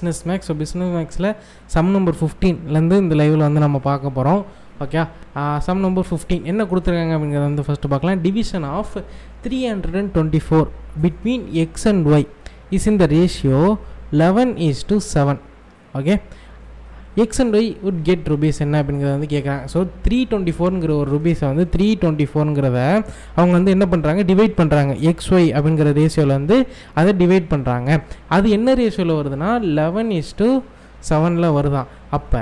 Business maths so business மேக்ஸில் sum number ஃபிஃப்டீன்லேருந்து இந்த லைவில் வந்து நம்ம பார்க்க போகிறோம் ஓகே சம் நம்பர் ஃபிஃப்டீன் என்ன கொடுத்துருக்காங்க அப்படிங்கிறத வந்து ஃபஸ்ட்டு பார்க்கலாம் division of three hundred and twenty four between X and Y is in the ratio eleven is to seven okay X and Y would get rupees என்ன அப்படிங்கிறத வந்து கேட்குறாங்க so three twenty ஃபோருங்கிற ஒரு ருபீஸை வந்து த்ரீ டுவெண்ட்டி ஃபோருங்கிறத அவங்க வந்து என்ன பண்ணுறாங்க டிவைட் பண்ணுறாங்க எக்ஸ் ஒய் அப்படிங்கிற ரேஷியோவில் வந்து அதை டிவைட் பண்ணுறாங்க அது என்ன ரேஷியோவில் வருதுன்னா லெவன் இஸ் டு செவனில் வருதான் அப்போ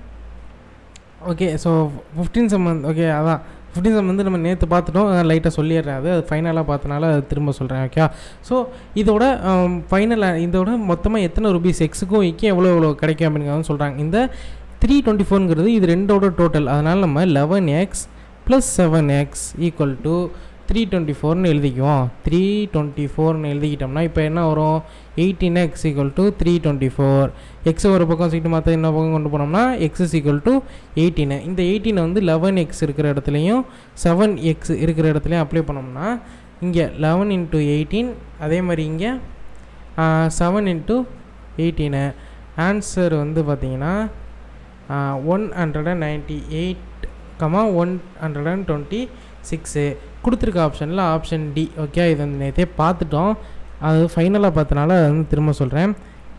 ஓகே ஸோ ஃபிஃப்டீன் சம்மந்த் ஓகே அதான் ஃபிஃப்டீன் சம் வந்து நம்ம நேற்று பார்த்துட்டோம் லைட்டாக சொல்லிடுறேன் அது அது ஃபைனலாக பார்த்தனால அது திரும்ப சொல்கிறேன் ஓகே ஸோ இதோட ஃபைனலாக இதோட மொத்தமாக எத்தனை ருபீஸ் எக்ஸுக்கும் ஒய்க்கும் எவ்வளோ எவ்வளோ கிடைக்கும் அப்படிங்கிறத சொல்கிறாங்க இந்த த்ரீ டுவெண்ட்டி ஃபோருங்கிறது இது ரெண்டோட டோட்டல் அதனால் நம்ம eleven X plus seven X equal to three twenty ஃபோர்னு எழுதிக்குவோம் த்ரீ டுவெண்ட்டி ஃபோர்னு எழுதிக்கிட்டோம்னா இப்போ என்ன வரும் eighteen X equal to three twenty four X ஒரு பக்கம் சீட்டு மாற்ற என்ன பக்கம் கொண்டு போனோம்னா X is equal to eighteen இந்த எயிட்டீனை வந்து லெவன் எக்ஸ் இருக்கிற இடத்துலையும் செவன் எக்ஸ் இருக்கிற இடத்துலையும் அப்ளை பண்ணோம்னா இங்கே லெவன் இன்ட்டு எயிட்டீன் அதே மாதிரி இங்கே செவன் இன்ட்டு எயிட்டீனு ஆன்சர் வந்து பார்த்தீங்கன்னா one hundred and ninety eight comma one hundred and twenty six கொடுத்துருக்க ஆப்ஷனில் ஆப்ஷன் டி ஓகே இது வந்து நேற்றே பார்த்துட்டோம் அது ஃபைனலாக பார்த்தனால அது வந்து திரும்ப சொல்கிறேன்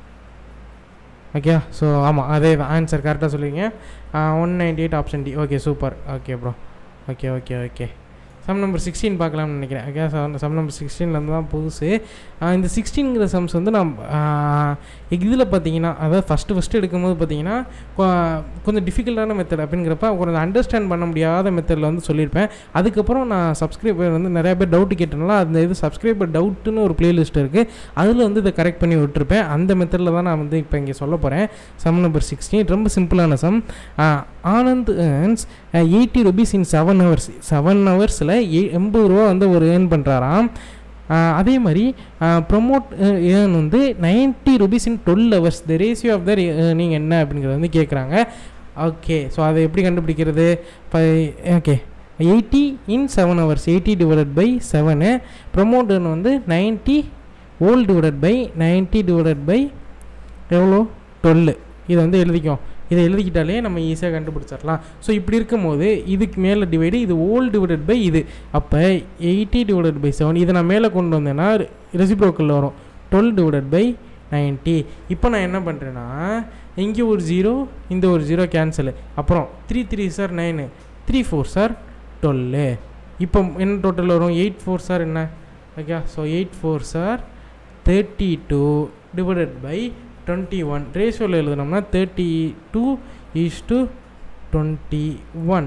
ஓகே ஸோ ஆமாம் அதே தான் ஆன்சர் கரெக்டாக சொல்லுவீங்க one ninety eight option D okay super okay bro okay okay okay sum number sixteen பார்க்கலாம்னு நினைக்கிறேன் ஓகே சம் நம்பர் சிக்ஸ்டீன்லேருந்து தான் புதுசு இந்த சிக்ஸ்டீன்கிற சம்ஸ் வந்து நான் இதில் பார்த்தீங்கன்னா அதாவது ஃபஸ்ட்டு ஃபஸ்ட்டு எடுக்கும்போது பார்த்தீங்கன்னா கொஞ்சம் டிஃபிகல்ட்டான மெத்தட் அப்படிங்கிறப்ப கொஞ்சம் அண்டர்ஸ்டாண்ட் பண்ண முடியாத மெத்தடில் வந்து சொல்லியிருப்பேன் அதுக்கப்புறம் நான் சப்ஸ்கிரைபர் வந்து நிறையா பேர் டவுட் கேட்டனால அந்த இது சப்ஸ்கிரைபர் டவுட்டுன்னு ஒரு பிளேலிஸ்ட் இருக்குது அதில் வந்து இதை கரெக்ட் பண்ணி விட்டுருப்பேன் அந்த மெத்தடில் தான் நான் வந்து இப்போ இங்கே சொல்ல போகிறேன் சம் நம்பர் சிக்ஸ்டீன் ரொம்ப சிம்பிளான sum Anand earns eighty rupees in seven hours seven ஹவர்ஸில் எ எண்பது ரூபா வந்து ஒரு ஏர்ன் பண்ணுறாராம் அதே மாதிரி ப்ரொமோட் ஏர்ன் வந்து ninety rupees in twelve hours the ratio of the earning என்ன அப்படிங்கிறத வந்து கேட்குறாங்க ஓகே ஸோ அதை எப்படி கண்டுபிடிக்கிறது இப்போ okay eighty in seven hours eighty divided by seven Pramod earn வந்து ninety whole divided by ninety divided by எவ்வளோ டுவெல்லு இதை வந்து எழுதிக்கும் இதை எழுதிக்கிட்டாலே நம்ம ஈஸியாக கண்டுபிடிச்சிடலாம் ஸோ இப்படி இருக்கும்போது இதுக்கு மேலே டிவைடு இது ஓல் டிவைடட் பை இது அப்போ எயிட்டி டிவைடட் பை செவன் இதை நான் மேலே கொண்டு வந்தேன்னா ரெசிப்ரோக்கலில் வரும் டுவெல் டிவைடட் பை நைன்ட்டி இப்போ நான் என்ன பண்ணுறேன்னா இங்கே ஒரு ஜீரோ இந்த ஒரு ஜீரோ கேன்சலு அப்புறம் த்ரீ த்ரீ சார் நைனு த்ரீ ஃபோர் சார் டுவெல்லு இப்போ என்ன டோட்டல் வரும் எயிட் ஃபோர் சார் என்ன ஓகே ஸோ எயிட் ஃபோர் சார் thirty two divided by twenty one ரேஷியோவில் எழுதுனோம்னா thirty two is to twenty one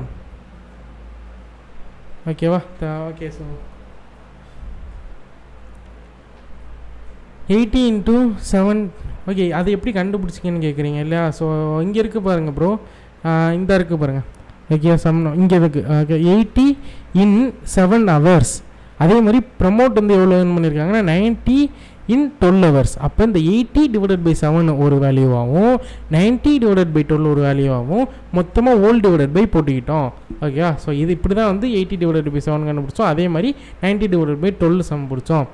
ஓகேவா okay so eighty into seven okay அது எப்படி கண்டுபிடிச்சிங்கன்னு கேட்குறீங்க இல்லையா ஸோ இங்கே இருக்குது பாருங்கள் ப்ரோ இந்த இருக்குது பாருங்கள் ஓகே சம் இங்கே இருக்குது okay eighty in seven hours அதே மாதிரி ப்ரமோட் வந்து எவ்வளோ ஏர்ன் பண்ணியிருக்காங்கன்னா நைன்ட்டி இன் டுவெல் ஹவர்ஸ் அப்போ இந்த எயிட்டி டிவைடட் பை செவன் ஒரு வேல்யூவாகவும் நைன்ட்டி டிவைடட் பை டுவெல் ஒரு வேல்யூவாகவும் மொத்தமாக ஓல் டிவைடட் பை போட்டுக்கிட்டோம் ஓகே ஸோ இது இப்படி தான் வந்து எயிட்டி டிவைடட் பை செவன் கண்டுபிடிச்சோம் அதே மாதிரி ninety divided by twelve sum பிடிச்சோம்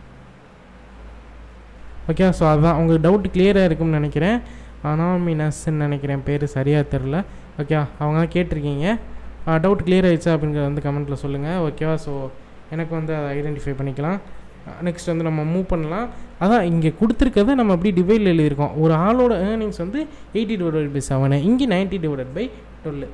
ஓகே ஸோ அதுதான் உங்களுக்கு டவுட் கிளியராக இருக்கும்னு நினைக்கிறேன் அனாமினஸ்ன்னு நினைக்கிறேன் பேர் சரியாக தெரில ஓகே அவங்க தான் கேட்டிருக்கீங்க டவுட் கிளியர் ஆயிடுச்சா அப்படிங்கிறத வந்து கமெண்ட்டில் சொல்லுங்கள் ஓகேவா ஸோ எனக்கு வந்து அதை ஐடென்டிஃபை பண்ணிக்கலாம் நெக்ஸ்ட் வந்து நம்ம மூவ் பண்ணலாம் அதான் இங்கே கொடுத்துருக்கதை நம்ம அப்படி டிவைடில் எழுதியிருக்கோம் ஒரு ஆளோட ஏர்னிங்ஸ் வந்து எயிட்டி டிவைடட் பை செவனு இங்கே ninety divided by twelve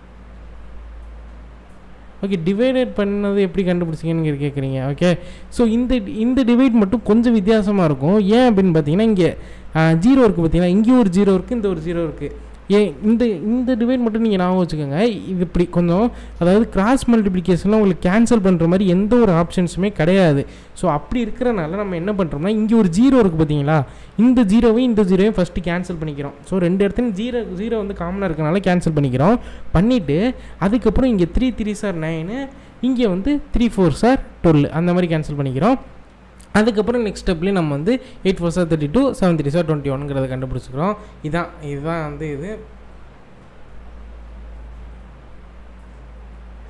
okay divided பண்ணது எப்படி கண்டுபிடிச்சிங்கன்னு கேட்குறீங்க ஓகே ஸோ இந்த இந்த டிவைட் மட்டும் கொஞ்சம் வித்தியாசமாக இருக்கும் ஏன் அப்படின்னு பார்த்தீங்கன்னா இங்கே ஜீரோ இருக்குது பார்த்தீங்கன்னா இங்கே ஒரு ஜீரோ இருக்குது இந்த ஒரு ஜீரோ இருக்குது ஏன் இந்த இந்த டிவைட் மட்டும் நீங்கள் ஞாபகம் வச்சுக்கோங்க இது இப்படி கொஞ்சம் அதாவது கிராஸ் மல்டிப்ளிகேஷனில் உங்களுக்கு கேன்சல் பண்ணுற மாதிரி எந்த ஒரு ஆப்ஷன்ஸுமே கிடையாது ஸோ அப்படி இருக்கிறனால நம்ம என்ன பண்ணுறோம்னா இங்கே ஒரு ஜீரோ இருக்குது பார்த்தீங்களா இந்த ஜீரோவையும் இந்த ஜீரோவையும் ஃபஸ்ட்டு கேன்சல் பண்ணிக்கிறோம் ஸோ ரெண்டு இடத்துலையும் ஜீரோ ஜீரோ வந்து காமனாக இருக்கனால கேன்சல் பண்ணிக்கிறோம் பண்ணிவிட்டு அதுக்கப்புறம் இங்கே த்ரீ த்ரீ சார் நைனு இங்கே வந்து த்ரீ ஃபோர் சார் டுவெல் அந்த மாதிரி கேன்சல் பண்ணிக்கிறோம் அதுக்கப்புறம் நெக்ஸ்ட் ஸ்டெப்லேயும் நம்ம வந்து எயிட் ஃபோர் சார் தேர்ட்டி டூ செவன் த்ரீ சார் டுவெண்ட்டி ஒன்ங்கிறத கண்டுபிடிச்சிக்கிறோம் இதான் இதுதான் வந்து இது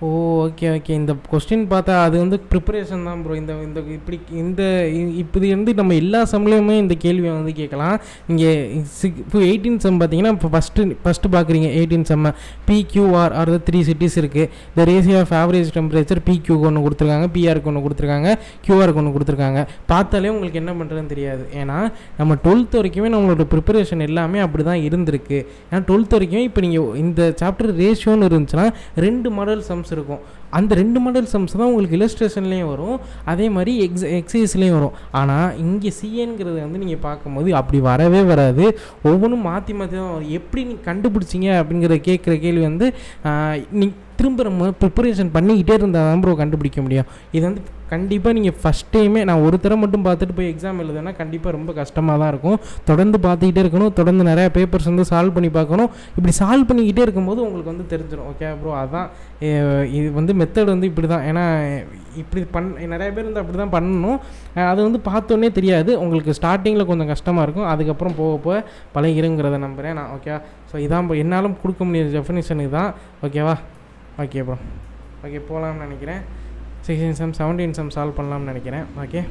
ஓ ஓகே ஓகே இந்த கொஸ்டின் பார்த்தா அது வந்து ப்ரிப்பரேஷன் தான் ப்ரோ இந்த இந்த இப்படி இந்த இ- இப்படி வந்து நம்ம எல்லா சம்லேயுமே இந்த கேள்வியை வந்து கேட்கலாம் இங்கே சிக் இப்போ எயிட்டீன் சம் பார்த்தீங்கன்னா இப்போ ஃபஸ்ட்டு ஃபஸ்ட்டு பார்க்குறீங்க எயிட்டீன் செம்ம பிக்யூஆர் ஆர் த்ரீ சிட்டிஸ் இருக்குது the ratio of average temperature பிக்யூக்கு ஒன்று கொடுத்துருக்காங்க பிஆருக்கு ஒன்று கொடுத்துருக்காங்க கியூஆருக்கு ஒன்று கொடுத்துருக்காங்க பார்த்தாலே உங்களுக்கு என்ன பண்ணுறதுன்னு தெரியாது ஏன்னா நம்ம டுவெல்த் வரைக்குமே நம்மளோட ப்ரிப்பரேஷன் எல்லாமே அப்படி தான் இருந்திருக்கு ஏன்னா டுவெல்த் வரைக்கும் இப்போ நீங்கள் இந்த சாப்டர் ரேஷியோன்னு இருந்துச்சுன்னா ரெண்டு மாடல் சம்ஸ் இருக்கும் அந்த ரெண்டு மாடல் சம்ஸ் தான் உங்களுக்கு இல்லஸ்ட்ரேஷன்லேயும் வரும் அதே மாதிரி எக்ஸ் எக்ஸசைஸ்லேயும் வரும் ஆனால் இங்கே சிஏங்கிறது வந்து நீங்கள் பார்க்கும்போது அப்படி வரவே வராது ஒவ்வொன்றும் மாற்றி மாற்றி தான் வரும் எப்படி நீ கண்டுபிடிச்சிங்க அப்படிங்கிற கேட்குற கேள்வி வந்து ஆஹ், நீ திரும்ப நம்ம ப்ரிப்பரேஷன் பண்ணிக்கிட்டே இருந்தால் தான் ப்ரோ கண்டுபிடிக்க முடியும் இது வந்து கண்டிப்பாக நீங்கள் ஃபஸ்ட் டைமே நான் ஒரு தடவை மட்டும் பார்த்துட்டு போய் எக்ஸாம் எழுதுனா கண்டிப்பாக ரொம்ப கஷ்டமாக தான் இருக்கும் தொடர்ந்து பார்த்துக்கிட்டே இருக்கணும் தொடர்ந்து நிறையா பேப்பர்ஸ் வந்து சால்வ் பண்ணி பார்க்கணும் இப்படி சால்வ் பண்ணிக்கிட்டே இருக்கும்போது உங்களுக்கு வந்து தெரிஞ்சிடும் ஓகே ப்ரோ அதான் அஹ் இது வந்து மெத்தட் வந்து இப்படி தான் ஏன்னா இப்படி பண் நிறைய பேர் வந்து அப்படி தான் பண்ணணும் அஹ் அது வந்து பார்த்தோன்னே தெரியாது உங்களுக்கு ஸ்டார்டிங்கில் கொஞ்சம் கஷ்டமாக இருக்கும் அதுக்கப்புறம் போக போக பழகிருங்கிறத நம்புகிறேன் நான் ஓகே ஸோ இதான் bro. என்னாலும் கொடுக்க முடியாத டெஃபினேஷன் இதுதான் ஓகேவா ஓகே ப்ரோ ஓகே போகலாம்னு நினைக்கிறேன் sixteen sum seventeen sum solve பண்ணலாம்னு நினைக்கிறேன் okay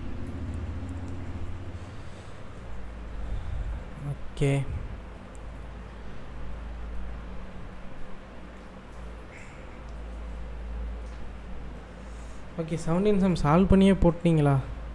okay okay seventeen sum solve பண்ணியே போட்டீங்களா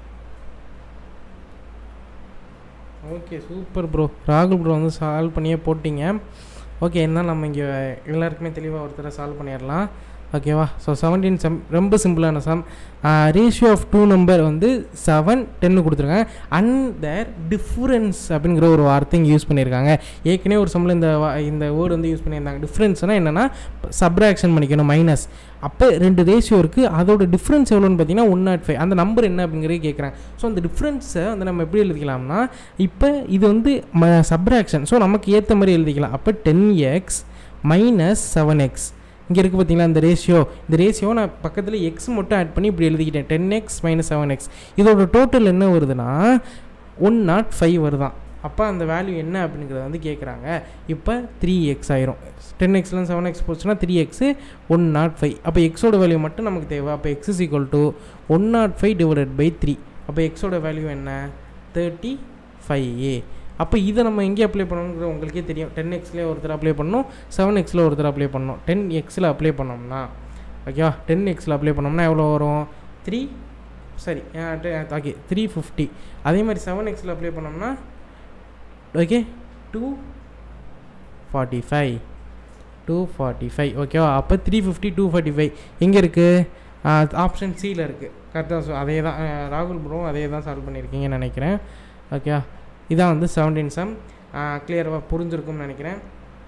ஓகே சூப்பர் ப்ரோ ராகுல் ப்ரோ வந்து சால்வ் பண்ணியே போட்டிங்க ஓகே என்ன நம்ம இங்கே எல்லாருக்குமே தெளிவாக ஒருத்தர சால்வ் பண்ணிடலாம் ஓகேவா ஸோ செவன்டீன் சம் ரொம்ப சிம்பிளான sum ratio of two number வந்து செவன் டென்னு கொடுத்துருக்காங்க அண்ட் தேர் டிஃப்ரென்ஸ் அப்படிங்கிற ஒரு வார்த்தைங்க யூஸ் பண்ணியிருக்காங்க ஏற்கனவே ஒரு சம்மில் இந்த வா- இந்த வேர்டு வந்து யூஸ் பண்ணியிருந்தாங்க டிஃப்ரென்ஸ்னால் என்னென்னா சப்ராக்ஷன் பண்ணிக்கணும் மைனஸ் அப்போ ரெண்டு ரேஷியோ இருக்குது அதோட டிஃப்ரென்ஸ் எவ்வளோன்னு பார்த்தீங்கன்னா ஒன் நாட் ஃபைவ் அந்த நம்பர் என்ன அப்படிங்கிறத கேட்குறாங்க ஸோ அந்த டிஃப்ரென்ஸை வந்து நம்ம எப்படி எழுதிக்கலாம்னா இப்போ இது வந்து ம சப்ராக்ஷன் ஸோ நமக்கு ஏற்ற மாதிரி எழுதிக்கலாம் அப்போ ten X minus seven X இங்கே இருக்குது பார்த்தீங்களா இந்த ரேஷியோ இந்த ரேஷியோ நான் பக்கத்தில் எக்ஸ் மட்டும் ஆட் பண்ணி இப்படி எழுதிக்கிட்டேன் ten X minus seven X இதோட டோட்டல் என்ன வருதுன்னா ஒன் நாட் ஃபைவ் வருதான் அப்போ அந்த வேல்யூ என்ன அப்படிங்கிறத வந்து கேட்குறாங்க இப்போ த்ரீ எக்ஸ் ஆயிரும் டென் எக்ஸ்லாம் செவன் எக்ஸ் போச்சுன்னா three X one nought five அப்போ எக்ஸோட வேல்யூ மட்டும் நமக்கு தேவை அப்போ X is equal to one nought five divided by three அப்போ எக்ஸோட வேல்யூ என்ன தேர்ட்டி ஃபைவ் ஏ அப்போ இதை நம்ம எங்கே அப்ளை பண்ணணுங்கிறது உங்களுக்கே தெரியும் டென் எக்ஸ்லேயே ஒருத்தர் அப்ளை பண்ணணும் செவன் எக்ஸில் ஒருத்தர் அப்ளை பண்ணணும் டென் எக்ஸில் அப்ளை பண்ணோம்னா ஓகேவா டென் எக்ஸில் அப்ளை பண்ணோம்னா எவ்வளோ வரும் த்ரீ சரி ஓகே த்ரீ ஃபிஃப்டி அதே மாதிரி செவன் எக்ஸில் அப்ளை பண்ணோம்னா okay two forty five two forty five ஓகேவா அப்போ three fifty two forty five எங்கே இருக்குது ஆப்ஷன் சியில் இருக்குது கரெக்டாக அதே தான் அஹ், ராகுல் ப்ரோ அதே தான் சால்வ் பண்ணியிருக்கீங்கன்னு நினைக்கிறேன் ஓகே இதான் வந்து செவன்டீன் சம் கிளியராக புரிஞ்சிருக்கும்னு நினைக்கிறேன்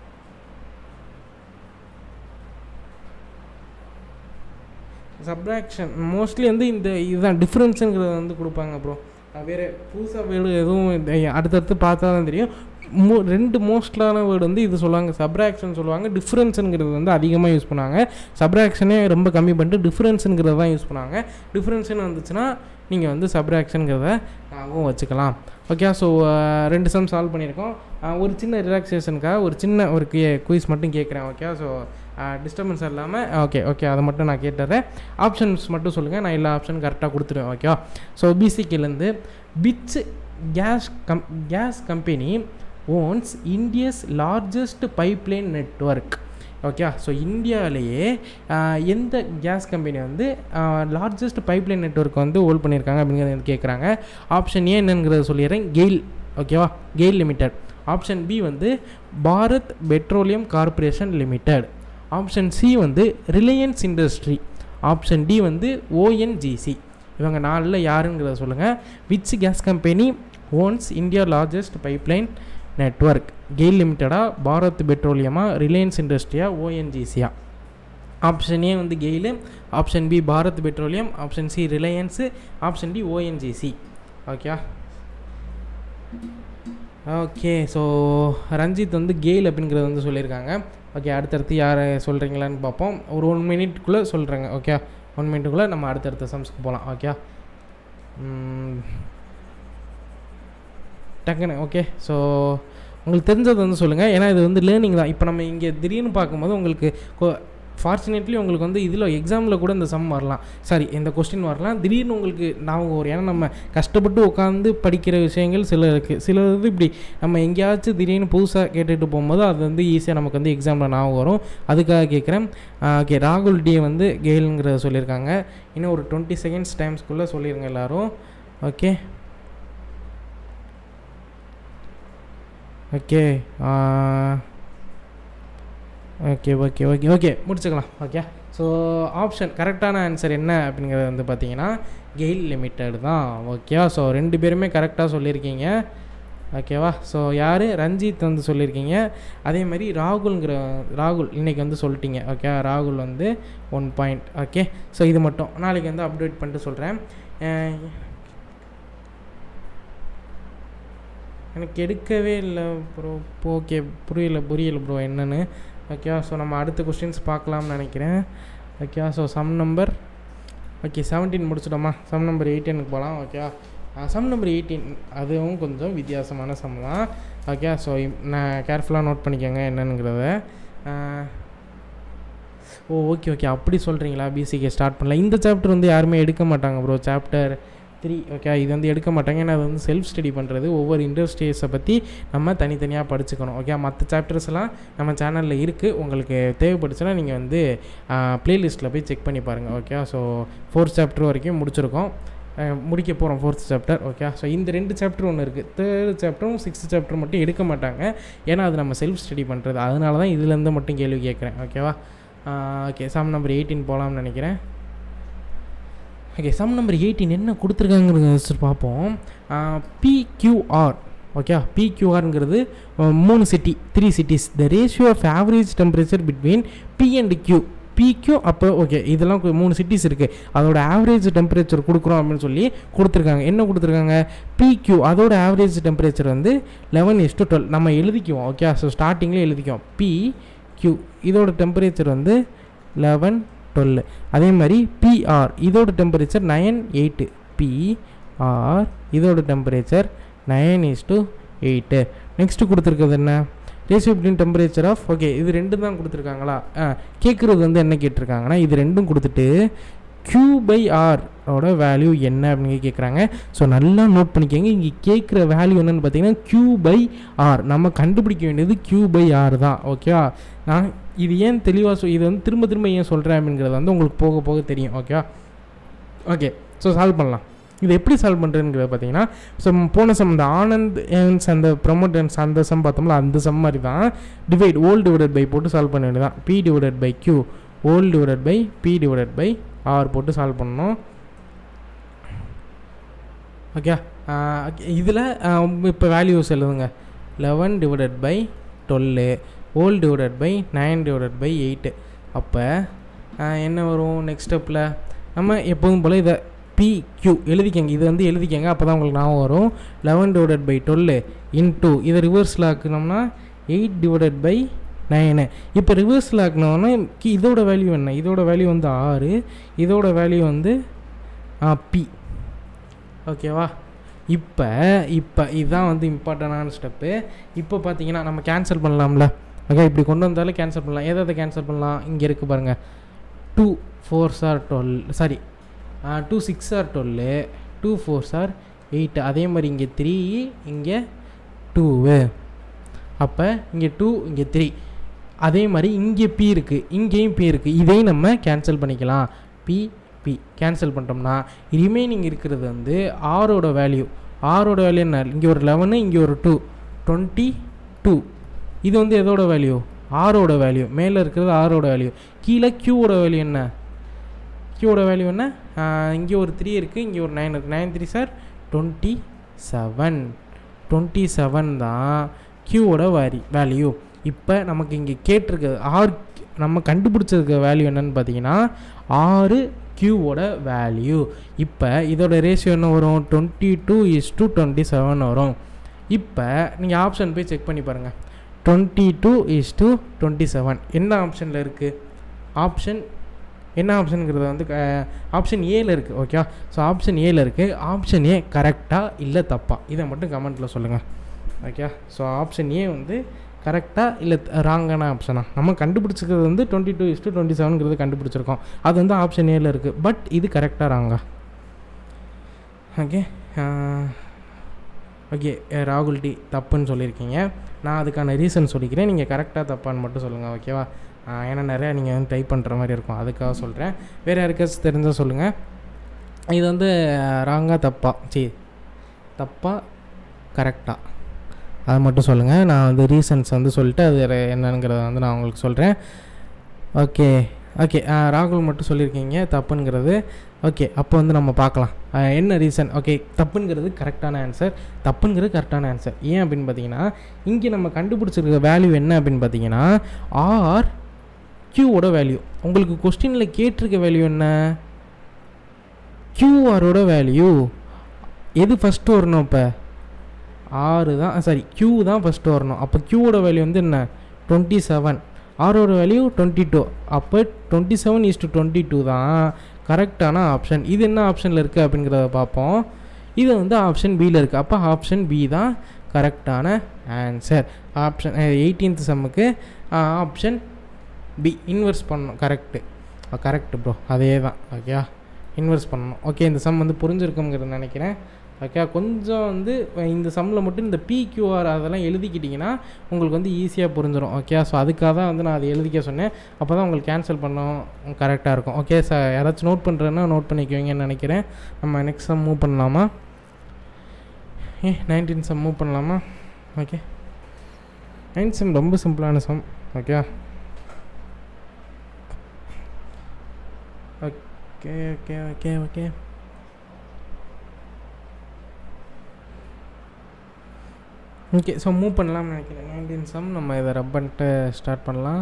சப்ராக்ஷன் மோஸ்ட்லி வந்து இந்த இதுதான் டிஃப்ரென்ஸுங்கிறத வந்து கொடுப்பாங்க ப்ரோ வேறு புதுசாக வேர்டு எதுவும் இந்த அடுத்தடுத்து பார்த்தா தான் தெரியும் மோ ரெண்டு மோஸ்ட்லான வேர்டு வந்து இது சொல்லுவாங்க சப்ராக்ஷன் சொல்லுவாங்க டிஃப்ரென்ஸுங்கிறது வந்து அதிகமாக யூஸ் பண்ணுவாங்க சப்ராக்ஷனே ரொம்ப கம்மி பண்ணிட்டு டிஃப்ரென்ஸுங்கிறத தான் யூஸ் பண்ணுவாங்க டிஃப்ரென்ஸ்னு வந்துச்சுன்னா நீங்கள் வந்து சப்ராக்ஷனுங்கிறத ஆகவும் வச்சுக்கலாம் ஓகே ஸோ ரெண்டு சம் சால்வ் பண்ணியிருக்கோம் அஹ், ஒரு சின்ன ரிலாக்ஸேஷனுக்காக ஒரு சின்ன ஒரு குயிஸ் மட்டும் கேட்குறேன் ஓகே ஸோ டிஸ்டர்பன்ஸ் இல்லாமல் ஓகே ஓகே அதை மட்டும் நான் கேட்டுறேன் ஆப்ஷன்ஸ் மட்டும் சொல்லுங்கள் நான் எல்லா ஆப்ஷன் கரெக்டாக கொடுத்துருவேன் ஓகேவா ஸோ பிசிக்கிலேருந்து பிட்ஸ் கேஸ் கம் gas company owns India's largest pipeline network okay so இந்தியாவிலேயே ஆஹ், எந்த கேஸ் கம்பெனி வந்து லார்ஜஸ்ட் பைப்லைன் நெட்வொர்க் வந்து ஹோல்ட் பண்ணியிருக்காங்க அப்படிங்கிறத வந்து கேட்குறாங்க ஆப்ஷன் ஏ என்னங்கிறத சொல்லிடுறேன் கெயில் ஓகேவா கெயில் லிமிடெட் ஆப்ஷன் பி வந்து Bharat Petroleum Corporation Limited option C வந்து ரிலையன்ஸ் இண்டஸ்ட்ரி ஆப்ஷன் டி வந்து ஓஎன்ஜிசி இவங்க நாலில் யாருங்கிறத சொல்லுங்கள் which gas company owns India largest pipeline network GAIL லிமிட்டடா பாரத் பெட்ரோலியமா ரிலையன்ஸ் இண்டஸ்ட்ரியா ஓஎன்ஜிசியா ஆப்ஷன் ஏ வந்து GAIL option B Bharat Petroleum option C Reliance option D ONGC okay okay so Ranjith வந்து கெயில் அப்படிங்கிறத வந்து சொல்லியிருக்காங்க ஓகே அடுத்தடுத்து யார் சொல்கிறீங்களான்னு பார்ப்போம் ஒரு ஒன் மினிட்குள்ளே சொல்கிறேங்க ஓகே ஒன் மினிட்டுக்குள்ளே நம்ம அடுத்தடுத்த சம்ஸ்க்கு போகலாம் ஓகே டக்குன்னு ஓகே ஸோ உங்களுக்கு தெரிஞ்சது வந்து சொல்லுங்கள் ஏன்னா இது வந்து லேர்னிங் தான் இப்போ நம்ம இங்கே திடீர்னு பார்க்கும்போது உங்களுக்கு கொ- ஃபார்ச்சுனேட்லி உங்களுக்கு வந்து இதில் எக்ஸாமில் கூட இந்த சம் வரலாம் சாரி இந்த கொஸ்டின் வரலாம் திடீர்னு உங்களுக்கு ஞாபகம் வரும் ஏன்னா நம்ம கஷ்டப்பட்டு உட்காந்து படிக்கிற விஷயங்கள் சில இருக்குது சில இது இப்படி நம்ம எங்கேயாச்சும் திடீர்னு புதுசாக கேட்டுட்டு போகும்போது அது வந்து ஈஸியாக நமக்கு வந்து எக்ஸாமில் ஞாபகம் வரும் அதுக்காக கேட்குறேன் ஓகே ராகுல் டி வந்து கேலுங்கிறத சொல்லியிருக்காங்க இன்னும் ஒரு டுவெண்ட்டி செகண்ட்ஸ் டைம்ஸ்க்குள்ளே சொல்லிடுங்க எல்லோரும் okay okay okay okay okay okay முடிச்சுக்கலாம் ஓகே ஸோ ஆப்ஷன் கரெக்டான ஆன்சர் என்ன அப்படிங்கிறது வந்து பார்த்தீங்கன்னா கெயில் லிமிட்டட் தான் ஓகேவா ஸோ ரெண்டு பேருமே கரெக்டாக சொல்லியிருக்கீங்க ஓகேவா ஸோ யார் ரஞ்சித் வந்து சொல்லியிருக்கீங்க அதே மாதிரி ராகுல்ங்கிற ராகுல் இன்றைக்கி வந்து சொல்லிட்டீங்க ஓகே ராகுல் வந்து ஒன் பாயிண்ட் ஓகே ஸோ இது மட்டும் நாளைக்கு வந்து அப்டேட் பண்ணிட்டு சொல்கிறேன் எனக்கு எடுக்கவே இல்லை ப்ரோ ஓகே புரியல புரியல ப்ரோ என்னன்னு ஓகேவா ஸோ நம்ம அடுத்த கொஸ்டின்ஸ் பார்க்கலாம்னு நினைக்கிறேன் ஓகேவா so sum number okay seventeen முடிச்சிட்டோமா சம் நம்பர் எயிட்டீனுக்கு போகலாம் ஓகேவா சம் நம்பர் எயிட்டீன் அதுவும் கொஞ்சம் வித்தியாசமான சம் தான் ஓகே ஸோ நான் கேர்ஃபுல்லாக நோட் பண்ணிக்கோங்க என்னங்கிறத ஓ ஓகே ஓகே அப்படி சொல்கிறீங்களா பிசிகே ஸ்டார்ட் பண்ணல இந்த சாப்டர் வந்து யாருமே எடுக்க மாட்டாங்க ப்ரோ சாப்டர் த்ரீ ஓகே இது வந்து எடுக்க மாட்டாங்க ஏன்னா அது வந்து செல்ஃப் ஸ்டடி பண்ணுறது ஒவ்வொரு இண்டஸ்ட்ரீஸை பற்றி நம்ம தனித்தனியாக படிச்சுக்கணும் ஓகே மற்ற சாப்டர்ஸ் எல்லாம் நம்ம சேனலில் இருக்குது உங்களுக்கு தேவைப்படுச்சுன்னா நீங்கள் வந்து ப்ளேலிஸ்ட்டில் போய் செக் பண்ணி பாருங்கள் ஓகே ஸோ ஃபோர்த் சாப்டர் வரைக்கும் முடிச்சிருக்கோம் முடிக்க போகிறோம் ஃபோர்த் சாப்டர் ஓகே ஸோ இந்த ரெண்டு சாப்டர் ஒன்று இருக்குது தேர்ட் சாப்டரும் சிக்ஸ்த் சாப்டர் மட்டும் எடுக்க மாட்டாங்க ஏன்னா அது நம்ம செல்ஃப் ஸ்டடி பண்ணுறது அதனால தான் இதுலேருந்து மட்டும் கேள்வி கேட்குறேன் ஓகேவா ஓகே சம் நம்பர் எயிட்டீன் போகலாம்னு நினைக்கிறேன் ஓகே சம் நம்பர் எயிட்டீன் என்ன கொடுத்துருக்காங்கிறத வச்சுட்டு பார்ப்போம் பிக்யூஆர் ஓகே பிக்யூஆருங்கிறது மூணு city three cities the ratio of average temperature between P and Q PQ அப்போ ஓகே இதெல்லாம் மூணு சிட்டிஸ் இருக்குது அதோட ஆவரேஜ் டெம்பரேச்சர் கொடுக்குறோம் அப்படின்னு சொல்லி கொடுத்துருக்காங்க என்ன கொடுத்துருக்காங்க பிக்யூ அதோட ஆவரேஜ் டெம்பரேச்சர் வந்து லெவன் இஸ் டு டுவெல் நம்ம எழுதிக்குவோம் ஓகே ஸோ ஸ்டார்டிங்லேயே எழுதிக்குவோம் பி கியூ இதோட டெம்பரேச்சர் வந்து லெவன் டுவெல் அதே மாதிரி பிஆர் இதோட டெம்பரேச்சர் நயன் எயிட்டு பிஆர் இதோட temperature nine is to eight next கொடுத்துருக்கிறது என்ன ratio between temperature of okay இது ரெண்டு தான் கொடுத்துருக்காங்களா ஆ கேட்குறது வந்து என்ன கேட்டிருக்காங்கன்னா இது ரெண்டும் கொடுத்துட்டு க்யூ பை ஆரோட வேல்யூ என்ன அப்படின்னு கேட்குறாங்க ஸோ நல்லா நோட் பண்ணிக்கோங்க இங்கே கேட்குற வேல்யூ என்னென்னு பார்த்தீங்கன்னா க்யூ பை ஆர் நம்ம கண்டுபிடிக்க வேண்டியது க்யூ பை ஆர் தான் ஓகேவா நான் இது ஏன் தெளிவாக சொ இது வந்து திரும்ப திரும்ப ஏன் சொல்கிறேன் அப்படிங்கிறது வந்து உங்களுக்கு போக போக தெரியும் ஓகேவா ஓகே ஸோ சால்வ் பண்ணலாம் இது எப்படி சால்வ் பண்ணுறதுங்கிறத பார்த்தீங்கன்னா ஸோ போன சம் இந்த ஆனந்த் ஏன்ஸ் அந்த ப்ரொமோட்டன்ஸ் அந்த சம் பார்த்தோம்ல அந்த சம் மாதிரி தான் டிவைட் ஓல் டிவைடட் பை போட்டு சால்வ் பண்ண வேண்டியதான் P divided by Q whole divided by P divided by R போட்டு சால்வ் பண்ணணும் ஓகே இதில் இப்போ வேல்யூஸ் எழுதுங்க eleven divided by twelve whole divided by nine divided by eight அப்போ என்ன வரும் நெக்ஸ்ட் ஸ்டெப்பில் நம்ம எப்போதும் போல் இதை பி க்யூ எழுதிக்கங்க இது வந்து எழுதிக்கங்க அப்போ தான் உங்களுக்கு ஞாபகம் வரும் eleven divided by twelve into இதை ரிவர்ஸில் ஆக்குனோம்னா எயிட் டிவைடட் பை நைனு இப்போ ரிவர்ஸில் ஆக்கினோன்னா இதோட வேல்யூ என்ன இதோட வேல்யூ வந்து ஆறு இதோட வேல்யூ வந்து பி ஓகேவா இப்போ இப்போ இதுதான் வந்து இம்பார்ட்டண்டான ஸ்டெப்பு இப்போ பார்த்தீங்கன்னா நம்ம கேன்சல் பண்ணலாம்ல ஓகே இப்படி கொண்டு வந்தாலும் கேன்சல் பண்ணலாம் எதை கேன்சல் பண்ணலாம் இங்கே இருக்குது பாருங்கள் டூ ஃபோர் சார் twelve sorry two six are twelve two four சார் எயிட்டு அதே மாதிரி இங்கே த்ரீ இங்கே டூவு அப்போ இங்கே டூ இங்கே த்ரீ அதே மாதிரி இங்கே பி இருக்குது இங்கேயும் பி இருக்குது இதையும் நம்ம கேன்சல் பண்ணிக்கலாம் பி பி கேன்சல் பண்ணிட்டோம்னா ரிமைனிங் இருக்கிறது வந்து ஆரோட வேல்யூ ஆரோட வேல்யூ என்ன இங்கே ஒரு லெவனு இங்கே ஒரு டூ டுவெண்ட்டி டூ இது வந்து எதோட வேல்யூ ஆரோட வேல்யூ மேலே இருக்கிறது ஆரோட வேல்யூ கீழே க்யூவோட வேல்யூ என்ன க்யூவோட வேல்யூ என்ன இங்கே ஒரு த்ரீ இருக்குது இங்கே ஒரு நைன் இருக்குது நைன் த்ரீ சார் டுவெண்ட்டி செவன் டுவெண்ட்டி செவன் தான் க்யூவோட வேரி வேல்யூ இப்போ நமக்கு இங்கே கேட்டிருக்கிறது ஆர் நம்ம கண்டுபிடிச்சிருக்க வேல்யூ என்னன்னு பார்த்தீங்கன்னா ஆறு க்யூவோட வேல்யூ இப்போ இதோட ரேஷியோ என்ன வரும் twenty two is to twenty seven வரும் இப்போ நீங்கள் ஆப்ஷன் போய் செக் பண்ணி பாருங்கள் twenty two is to twenty seven என்ன ஆப்ஷனில் இருக்குது ஆப்ஷன் என்ன ஆப்ஷனுங்கிறது வந்து ஆப்ஷன் ஏல இருக்குது ஓகே ஸோ ஆப்ஷன் ஏல இருக்குது ஆப்ஷன் ஏ கரெக்டாக இல்லை தப்பா இதை மட்டும் கமெண்ட்டில் சொல்லுங்கள் ஓகே ஸோ ஆப்ஷன் ஏ வந்து கரெக்டாக இல்லை ராங்கான ஆப்ஷனா நம்ம கண்டுபிடிச்சிக்கிறது வந்து டுவெண்ட்டி டூ இஸ்ட்டு டுவெண்ட்டி செவனுங்கிறது கண்டுபிடிச்சிருக்கோம் அது வந்து ஆப்ஷன் ஏல இருக்குது பட் இது கரெக்டாக ராங்கா ஓகே ஓகே ராகுல் டி தப்புன்னு சொல்லியிருக்கீங்க நான் அதுக்கான ரீசன் சொல்லிக்கிறேன் நீங்கள் கரெக்டாக தப்பான்னு மட்டும் சொல்லுங்கள் ஓகேவா ஆஹ் ஏன்னா நிறையா நீங்கள் வந்து டைப் பண்ணுற மாதிரி இருக்கும் அதுக்காக சொல்கிறேன் வேறு யாருக்காச்சும் தெரிஞ்சால் சொல்லுங்கள் இது வந்து ராங்காக தப்பா சரி தப்பா கரெக்டாக அது மட்டும் சொல்லுங்கள் நான் வந்து ரீசன்ஸ் வந்து சொல்லிட்டு அது re- என்னங்கிறத வந்து நான் உங்களுக்கு சொல்கிறேன் ஓகே ஓகே ராகுல் மட்டும் சொல்லியிருக்கீங்க தப்புங்கிறது ஓகே அப்போ வந்து நம்ம பார்க்கலாம் ஆஹ் என்ன ரீசன் ஓகே தப்புங்கிறது கரெக்டான ஆன்சர் தப்புங்கிறது கரெக்டான ஆன்சர் ஏன் அப்படின்னு பார்த்தீங்கன்னா இங்கே நம்ம கண்டுபிடிச்சிருக்க வேல்யூ என்ன அப்படின்னு பார்த்தீங்கன்னா ஆர் க்யூவோட வேல்யூ உங்களுக்கு கொஸ்டினில் கேட்டிருக்க வேல்யூ என்ன க்யூஆரோட வேல்யூ எது ஃபஸ்ட்டு வரணும் இப்போ ஆறு தான் சாரி க்யூ தான் ஃபஸ்ட்டு வரணும் அப்போ க்யூவோட வேல்யூ வந்து என்ன டுவெண்ட்டி செவன் ஆரோட வேல்யூ டுவெண்ட்டி டூ அப்போ twenty seven is to twenty two தான் கரெக்டான ஆப்ஷன் இது என்ன ஆப்ஷனில் இருக்குது அப்படிங்கிறத பார்ப்போம் இது வந்து ஆப்ஷன் பியில் இருக்குது அப்போ ஆப்ஷன் பி தான் கரெக்டான ஆன்சர் ஆப்ஷன் எயிட்டீன்த் செம்முக்கு ஆப்ஷன் பி இன்வெர்ஸ் பண்ணணும் கரெக்டு கரெக்ட் ப்ரோ அதே தான் ஓகே இன்வெர்ஸ் பண்ணணும் ஓகே இந்த சம் வந்து புரிஞ்சிருக்குங்கிறது நினைக்கிறேன் ஓகே கொஞ்சம் வந்து இந்த சம்மில் மட்டும் இந்த பிக்யூஆர் அதெல்லாம் எழுதிக்கிட்டிங்கன்னா உங்களுக்கு வந்து ஈஸியாக புரிஞ்சிடும் ஓகே ஸோ அதுக்காக தான் வந்து நான் அதை எழுதிக்க சொன்னேன் அப்போ தான் உங்களுக்கு கேன்சல் பண்ணோம் கரெக்டாக இருக்கும் ஓகே சார் யாராச்சும் நோட் பண்ணுறேன்னா நோட் பண்ணிக்குவீங்கன்னு நினைக்கிறேன் நம்ம நெக்ஸ்ட் சம் மூவ் பண்ணலாமா ஏ நைன்டீன் சம் மூவ் பண்ணலாமா ஓகே நைன் சம் ரொம்ப சிம்பிளான sum okay okay okay okay okay okay so move பண்ணலாம்னு நினைக்கிறேன் நைன்டீன் சம் நம்ம இதை ரப் பண்ணிட்டு ஸ்டார்ட் பண்ணலாம்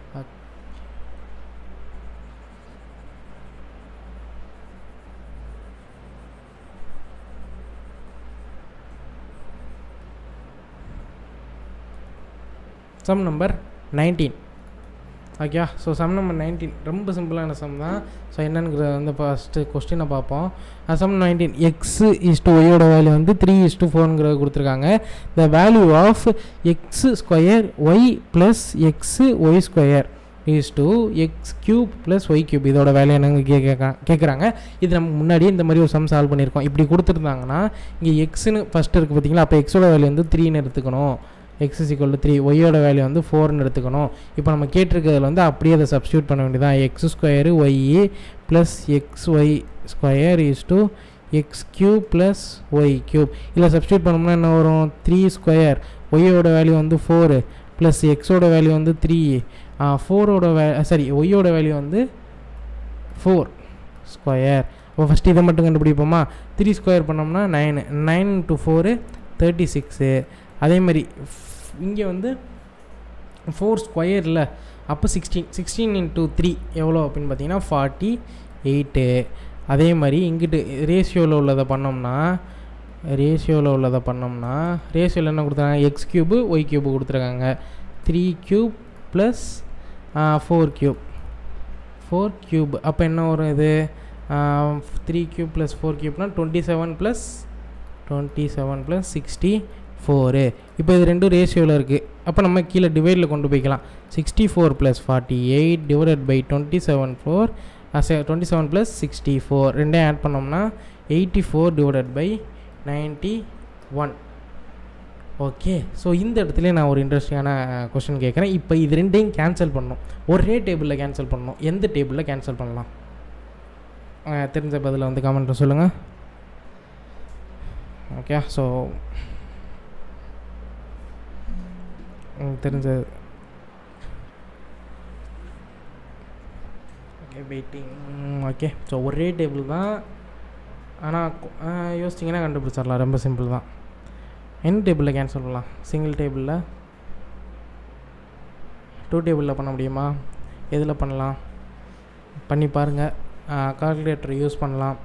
sum number nineteen okay so sum number nineteen ரொம்ப சிம்பிளான சம் தான் ஸோ என்னங்கிறத வந்து ஃபஸ்ட்டு கொஸ்டினை பார்ப்போம் sum nineteen x is to ஒய்யோட வேல்யூ வந்து த்ரீ இஸ் டு ஃபோருங்கிறத கொடுத்துருக்காங்க the value of x square y plus x y square is to x cube plus y cube இதோட வேல்யூ என்னங்க கேட்க கேட்குறாங்க இது நமக்கு முன்னாடியே இந்த மாதிரி ஒரு சம் சால்வ் பண்ணியிருக்கோம் இப்படி கொடுத்துருந்தாங்கன்னா இங்கே எக்ஸ்னு ஃபஸ்ட்டு இருக்குது பார்த்தீங்களா அப்போ எக்ஸோட வேல்யூ வந்து த்ரீன்னு எடுத்துக்கணும் x is equal to three ஒய்யோட வேல்யூ வந்து ஃபோர்னு எடுத்துக்கணும் இப்போ நம்ம கேட்டிருக்கிறதுல வந்து அப்படியே அதை சப்ஸ்டியூட் பண்ண வேண்டியதான் x square y plus x y square is to x cube plus y cube இல்லை சப்ஸ்டியூட் பண்ணோம்னா என்ன வரும் த்ரீ ஸ்கொயர் ஒய்யோட வேல்யூ வந்து ஃபோரு ப்ளஸ் எக்ஸோட வேல்யூ வந்து த்ரீ ஃபோரோட வே சாரி ஒய்யோட வேல்யூ வந்து ஃபோர் ஸ்கொயர் அப்போ ஃபஸ்ட்டு இதை மட்டும் கண்டுபிடிப்போமா த்ரீ ஸ்கொயர் பண்ணோம்னா nine nine to four thirty six அதே மாதிரி இங்கே வந்து ஃபோர் ஸ்கொயரில் அப்போ சிக்ஸ்டீன் சிக்ஸ்டீன் இன்ட்டு த்ரீ எவ்வளோ அப்படின்னு பார்த்தீங்கன்னா ஃபார்ட்டி எயிட்டு அதே மாதிரி இங்கிட்டு ரேஷியோவில் உள்ளதை பண்ணோம்னா ரேஷியோவில் உள்ளதை பண்ணோம்னா ரேஷியோவில் என்ன கொடுத்துருக்காங்க எக்ஸ் க்யூபு ஒய் க்யூபு கொடுத்துருக்காங்க three cube plus four cube four cube அப்போ என்ன வரும் இது த்ரீ க்யூப் ப்ளஸ் ஃபோர் க்யூப்னா twenty seven plus twenty seven plus sixty four இப்போ இது ரெண்டும் ரேஷியோவில் இருக்குது அப்போ நம்ம கீழே டிவைடில் கொண்டு போய்க்கலாம் sixty four plus forty eight divided by twenty seven four twenty seven plus sixty four ரெண்டையும் ஆட் பண்ணோம்னா eighty four divided by ninety one okay so இந்த இடத்துல நான் ஒரு இன்ட்ரெஸ்டிங்கான கொஷின் கேட்குறேன் இப்போ இது ரெண்டையும் கேன்சல் பண்ணணும் ஒரே டேபிளில் கேன்சல் பண்ணணும் எந்த டேபிளில் கேன்சல் பண்ணலாம் அஹ் தெரிஞ்ச பதிலை வந்து கமெண்ட்டில் சொல்லுங்கள் ஓகே ஸோ தெரிஞ்ச ஓகே வெயிட்டிங் ஓகே ஸோ ஒரே டேபிள் தான் ஆனால் யோசிச்சிங்கன்னா கண்டுபிடிச்சிடலாம் ரொம்ப சிம்பிள் தான் என்ன டேபிளில் கேன்சல் பண்ணலாம் சிங்கிள் டேபிளில் டூ டேபிளில் பண்ண முடியுமா எதில் பண்ணலாம் பண்ணி பாருங்கள் கால்குலேட்டர் யூஸ் பண்ணலாம்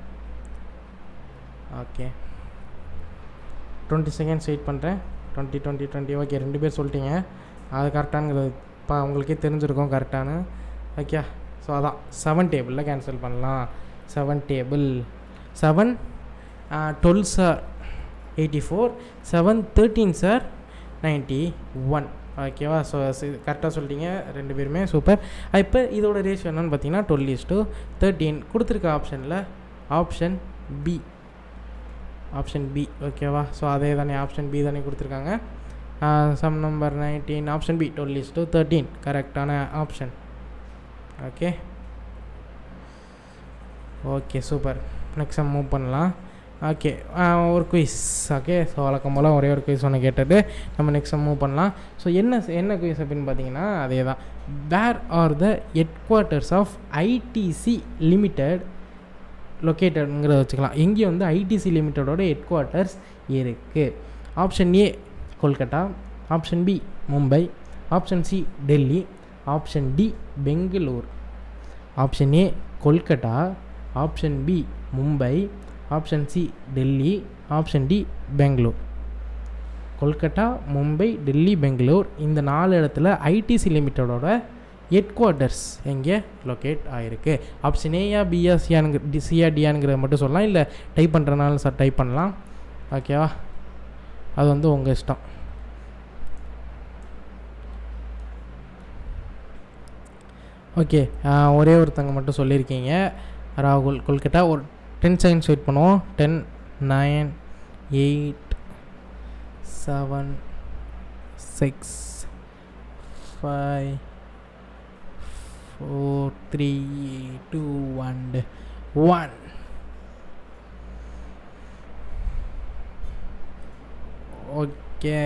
ஓகே டுவெண்ட்டி செகண்ட்ஸ் வெயிட் பண்ணுறேன் டுவெண்ட்டி டுவெண்ட்டி டுவெண்ட்டி ஓகே ரெண்டு பேர் சொல்லிட்டீங்க அது கரெக்டானுங்கிறது பா உங்களுக்கே தெரிஞ்சிருக்கும் கரெக்டானு ஓகே ஸோ அதான் செவன் டேபிளில் கேன்சல் பண்ணலாம் seven table seven twelve sir eighty four seven thirteen sir ninety one ஓகேவா ஸோ கரெக்டாக சொல்லிட்டீங்க ரெண்டு பேருமே சூப்பர் இப்போ இதோட ரேஷியோ என்னன்னு பார்த்தீங்கன்னா டுவெல் இஸ் டு தேர்ட்டீன் கொடுத்துருக்க ஆப்ஷனில் ஆப்ஷன் பி ஆப்ஷன் பி ஓகேவா ஸோ அதே தானே ஆப்ஷன் பி தானே கொடுத்துருக்காங்க sum number nineteen option B twelve is to thirteen கரெக்டான option okay okay super next sum move பண்ணலாம் ஓகே ஒரு குயிஸ் ஓகே ஸோ வழக்கம் போல் ஒரே ஒரு குயிஸ் ஒன்று கேட்டுட்டு நம்ம நெக்ஸ்ட் மூவ் பண்ணலாம் ஸோ என்ன என்ன குயிஸ் அப்படின்னு பார்த்தீங்கன்னா அதே தான் where are the head quarters of ITC limited லொக்கேட்டடுங்கிறத வச்சுக்கலாம் எங்கே வந்து ஐடிசி லிமிட்டடோட ஹெட் குவார்ட்டர்ஸ் இருக்குது option A Kolkata option B Mumbai option C Delhi option D Bangalore option A Kolkata option B Mumbai option C Delhi option D Bangalore Kolkata Mumbai Delhi Bangalore இந்த நாலு இடத்துல ஐடிசி லிமிட்டடோட ஹெட் குவார்ட்டர்ஸ் எங்கே லொக்கேட் ஆகிருக்கு ஆப்ஷன் ஏயா பியா சியானுங்க சியா டியானுங்கிறத மட்டும் சொல்லலாம் இல்லை டைப் பண்ணுறனால சார் டைப் பண்ணலாம் ஓகேவா அது வந்து உங்கள் இஷ்டம் ஓகே ஒரே ஒருத்தங்க மட்டும் சொல்லியிருக்கீங்க ராகுல் கொல்கட்டா ஒரு டென் செகண்ட்ஸ் வெயிட் பண்ணுவோம் ten nine eight seven six five four three two one one okay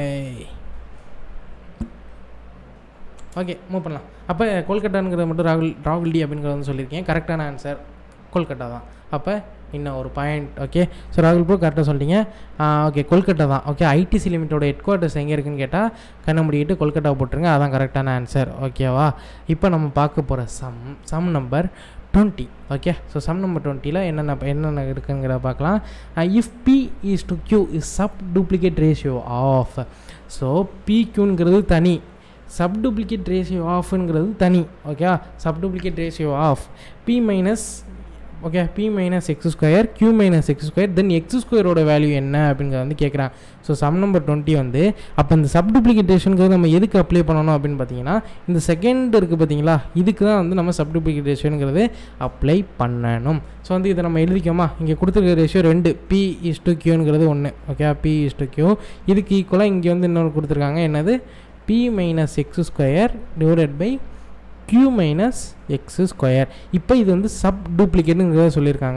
okay move பண்ணலாம் அப்போ கொல்கட்டாங்கிறத மட்டும் ராகுல் ராகுல் டி அப்படிங்கிறத வந்து சொல்லியிருக்கேன் கரெக்டான ஆன்சர் கொல்கட்டா தான் அப்போ இன்னும் ஒரு பாயிண்ட் ஓகே ஸோ ராகுல் ப்ரோ கரெக்டாக சொல்லிட்டீங்க ஓகே கொல்கட்டா தான் ஓகே ஐடிசி லிமிட்டோட ஹெட் குவார்ட்டர்ஸ் எங்கே இருக்குன்னு கேட்டால் கண்ணை முடிக்கிட்டு கொல்கட்டா போட்டுருங்க அதான் கரெக்டான ஆன்சர் ஓகேவா இப்போ நம்ம பார்க்க போகிற sum sum number twenty okay so sum number டுவெண்ட்டியில் என்னென்ன என்னென்ன இருக்குங்கிறத பார்க்கலாம் if p is to q is subduplicate ratio of so பிக்யூங்கிறது தனி சப் டூப்ளிகேட் ரேஷியோ ஆஃப்ங்கிறது தனி okay subduplicate ratio of p minus okay p minus x square q minus x square then எக்ஸ் ஸ்கொயரோட value என்ன அப்படிங்கிறத வந்து கேட்குறான் ஸோ சம் நம்பர் டுவெண்ட்டி வந்து அப்போ இந்த சப் டூப்ளிகேஷனுக்கு நம்ம எதுக்கு அப்ளை பண்ணணும் அப்படின்னு பார்த்தீங்கன்னா இந்த செகண்ட் இருக்குது பார்த்தீங்களா இதுக்கு தான் வந்து நம்ம சப் டூப்ளிகேஷனுங்கிறது அப்ளை பண்ணணும் ஸோ வந்து இதை நம்ம எழுதிக்கோமா இங்கே கொடுத்துருக்க ரேஷியோ ரெண்டு பி இஸ் டு கியூங்கிறது ஒன்று okay p is to q இதுக்கு ஈக்குவலாக இங்கே வந்து இன்னொன்று கொடுத்துருக்காங்க என்னது p minus x square divided by q minus x square இப்போ இது வந்து சப் டூப்ளிகேட்டுங்கிறத சொல்லியிருக்காங்க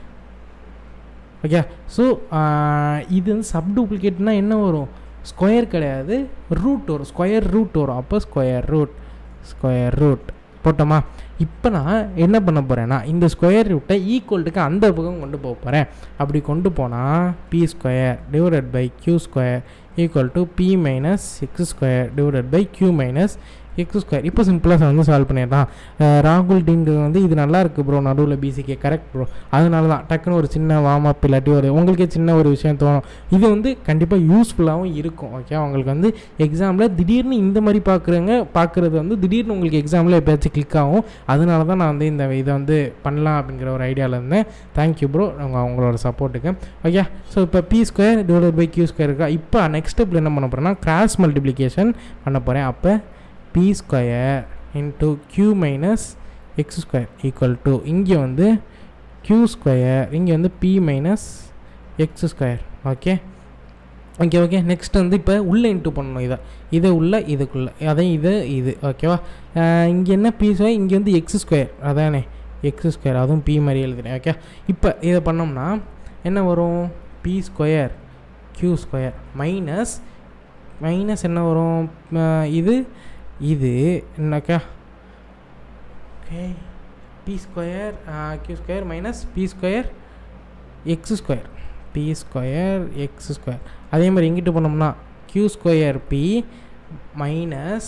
ஓகே ஸோ இது வந்து சப் டூப்ளிகேட்னா என்ன வரும் ஸ்கொயர் கிடையாது ரூட் வரும் ஸ்கொயர் ரூட் வரும் அப்போ ஸ்கொயர் ரூட் ஸ்கொயர் ரூட் போட்டோமா இப்போ நான் என்ன பண்ண போகிறேன்னா இந்த ஸ்கொயர் ரூட்டை ஈக்குவல்ட்டுக்கு அந்த பக்கம் கொண்டு போக போகிறேன் அப்படி கொண்டு போனால் p square divided by q square equal to p minus x square divided by q minus x square இப்போ சிம்பிளாக வந்து சால்வ் பண்ணிடலாம் ராகுல் டிங்கு வந்து இது நல்லா இருக்குது ப்ரோ நடுவில் பிசிகே கரெக்ட் ப்ரோ அதனால தான் டக்குன்னு ஒரு சின்ன வார்ம் அப் இல்லாட்டி ஒரு உங்களுக்கே சின்ன ஒரு விஷயம் தோணும் இது வந்து கண்டிப்பாக யூஸ்ஃபுல்லாகவும் இருக்கும் ஓகே உங்களுக்கு வந்து எக்ஸாமில் திடீர்னு இந்த மாதிரி பார்க்குறங்க பார்க்குறது வந்து திடீர்னு உங்களுக்கு எக்ஸாமில் எப்போயாச்சும் கிளிக் ஆகும் அதனால தான் நான் வந்து இந்த இதை வந்து பண்ணலாம் அப்படிங்கிற ஒரு ஐடியாவில் இருந்தேன் தேங்க்யூ ப்ரோ உங்கள் உங்களோட சப்போர்ட்டுக்கு ஓகே ஸோ இப்போ p square divided by q square இருக்கா இப்போ நெக்ஸ்ட் ஸ்டெப்பில் என்ன பண்ண போகிறேன்னா கிராஸ் மல்டிப்ளிகேஷன் பண்ண போகிறேன் அப்போ p square into q minus x square equal to இங்கே வந்து க்யூ ஸ்கொயர் இங்கே வந்து p minus x square okay okay okay next வந்து இப்போ உள்ளே இன்ட்டு பண்ணணும் இதை இதை உள்ள இதுக்குள்ளே அதான் இது இது ஓகேவா இங்கே என்ன பி ஸ்கொயர் இங்கே வந்து எக்ஸ் ஸ்கொயர் அதானே எக்ஸ் ஸ்கொயர் அதுவும் பி மாதிரி எழுதுறேன் ஓகே இப்போ இதை பண்ணோம்னா என்ன வரும் p square q square minus minus என்ன வரும் இது இது என்னக்கா okay p square q square minus B square x square p square x square அதே மாதிரி எங்கிட்ட பண்ணோம்னா q square p minus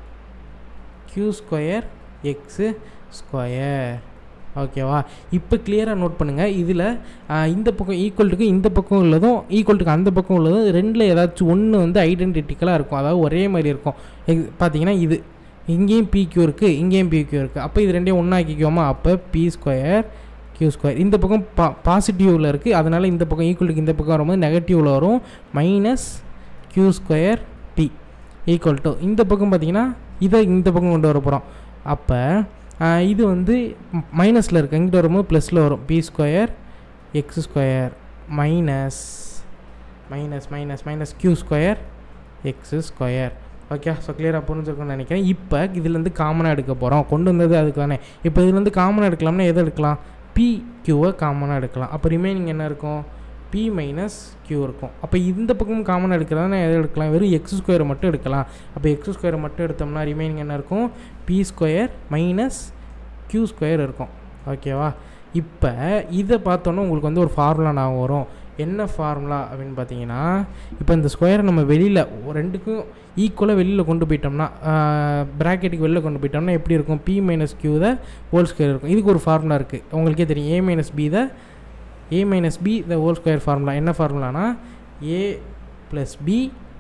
q square x square ஓகேவா இப்போ கிளியராக நோட் பண்ணுங்கள் இதில் இந்த பக்கம் ஈக்குவல்ட்டுக்கு இந்த பக்கம் உள்ளதும் ஈக்குவல்ட்டுக்கு அந்த பக்கம் உள்ளதும் ரெண்டில் ஏதாச்சும் ஒன்று வந்து ஐடென்டிட்டிக்கலாக இருக்கும் அதாவது ஒரே மாதிரி இருக்கும் பார்த்தீங்கன்னா இது இங்கேயும் பிக்யூ இருக்குது இங்கேயும் பிக்யூ இருக்குது அப்போ இது ரெண்டையும் ஒன்றாக்கிக்குவோமா அப்போ பி ஸ்கொயர் கியூ ஸ்கொயர் இந்த பக்கம் பா பாசிட்டிவில் இருக்குது அதனால் இந்த பக்கம் ஈக்குவலுக்கு இந்த பக்கம் வரும்போது நெகட்டிவில் வரும் minus q square p equal to இந்த பக்கம் பார்த்தீங்கன்னா இதை இந்த பக்கம் கொண்டு வர போகிறோம் அப்போ இது வந்து மைனஸில் இருக்குது இங்கிட்ட வரும்போது ப்ளஸில் வரும் p square x square minus minus minus minus q square x square okay so கிளியராக புரிஞ்சிருக்கும்னு நினைக்கிறேன் இப்போ இதுலேருந்து காமனாக எடுக்க போகிறோம் கொண்டு வந்தது அதுக்கு தானே இப்போ இதுலேருந்து காமனாக எடுக்கலாம்னா எதை எடுக்கலாம் பி க்யூவை காமனாக எடுக்கலாம் அப்போ ரிமைனிங் என்ன இருக்கும் பி மைனஸ் க்யூ இருக்கும் அப்போ இந்த பக்கம் காமனாக எடுக்கிறதா எதை எடுக்கலாம் வெறும் எக்ஸ் ஸ்கொயரை மட்டும் எடுக்கலாம் அப்போ எக்ஸ் ஸ்கொயரை மட்டும் எடுத்தோம்னா ரிமைனிங் என்ன இருக்கும் p square minus q square இருக்கும் ஓகேவா இப்போ இதை பார்த்தோன்னா உங்களுக்கு வந்து ஒரு ஃபார்முலா நான் வரும் என்ன ஃபார்முலா அப்படின்னு பார்த்தீங்கன்னா இப்போ இந்த ஸ்கொயரை நம்ம வெளியில் ரெண்டுக்கும் ஈக்குவலாக வெளியில் கொண்டு போயிட்டோம்னா ப்ராக்கெட்டுக்கு வெளியில் கொண்டு போயிட்டோம்னா எப்படி இருக்கும் p minus q the whole square இருக்கும் இதுக்கு ஒரு ஃபார்முலா இருக்குது உங்களுக்கே தெரியும் a minus b the a minus b the whole square formula என்ன ஃபார்முலானா a plus b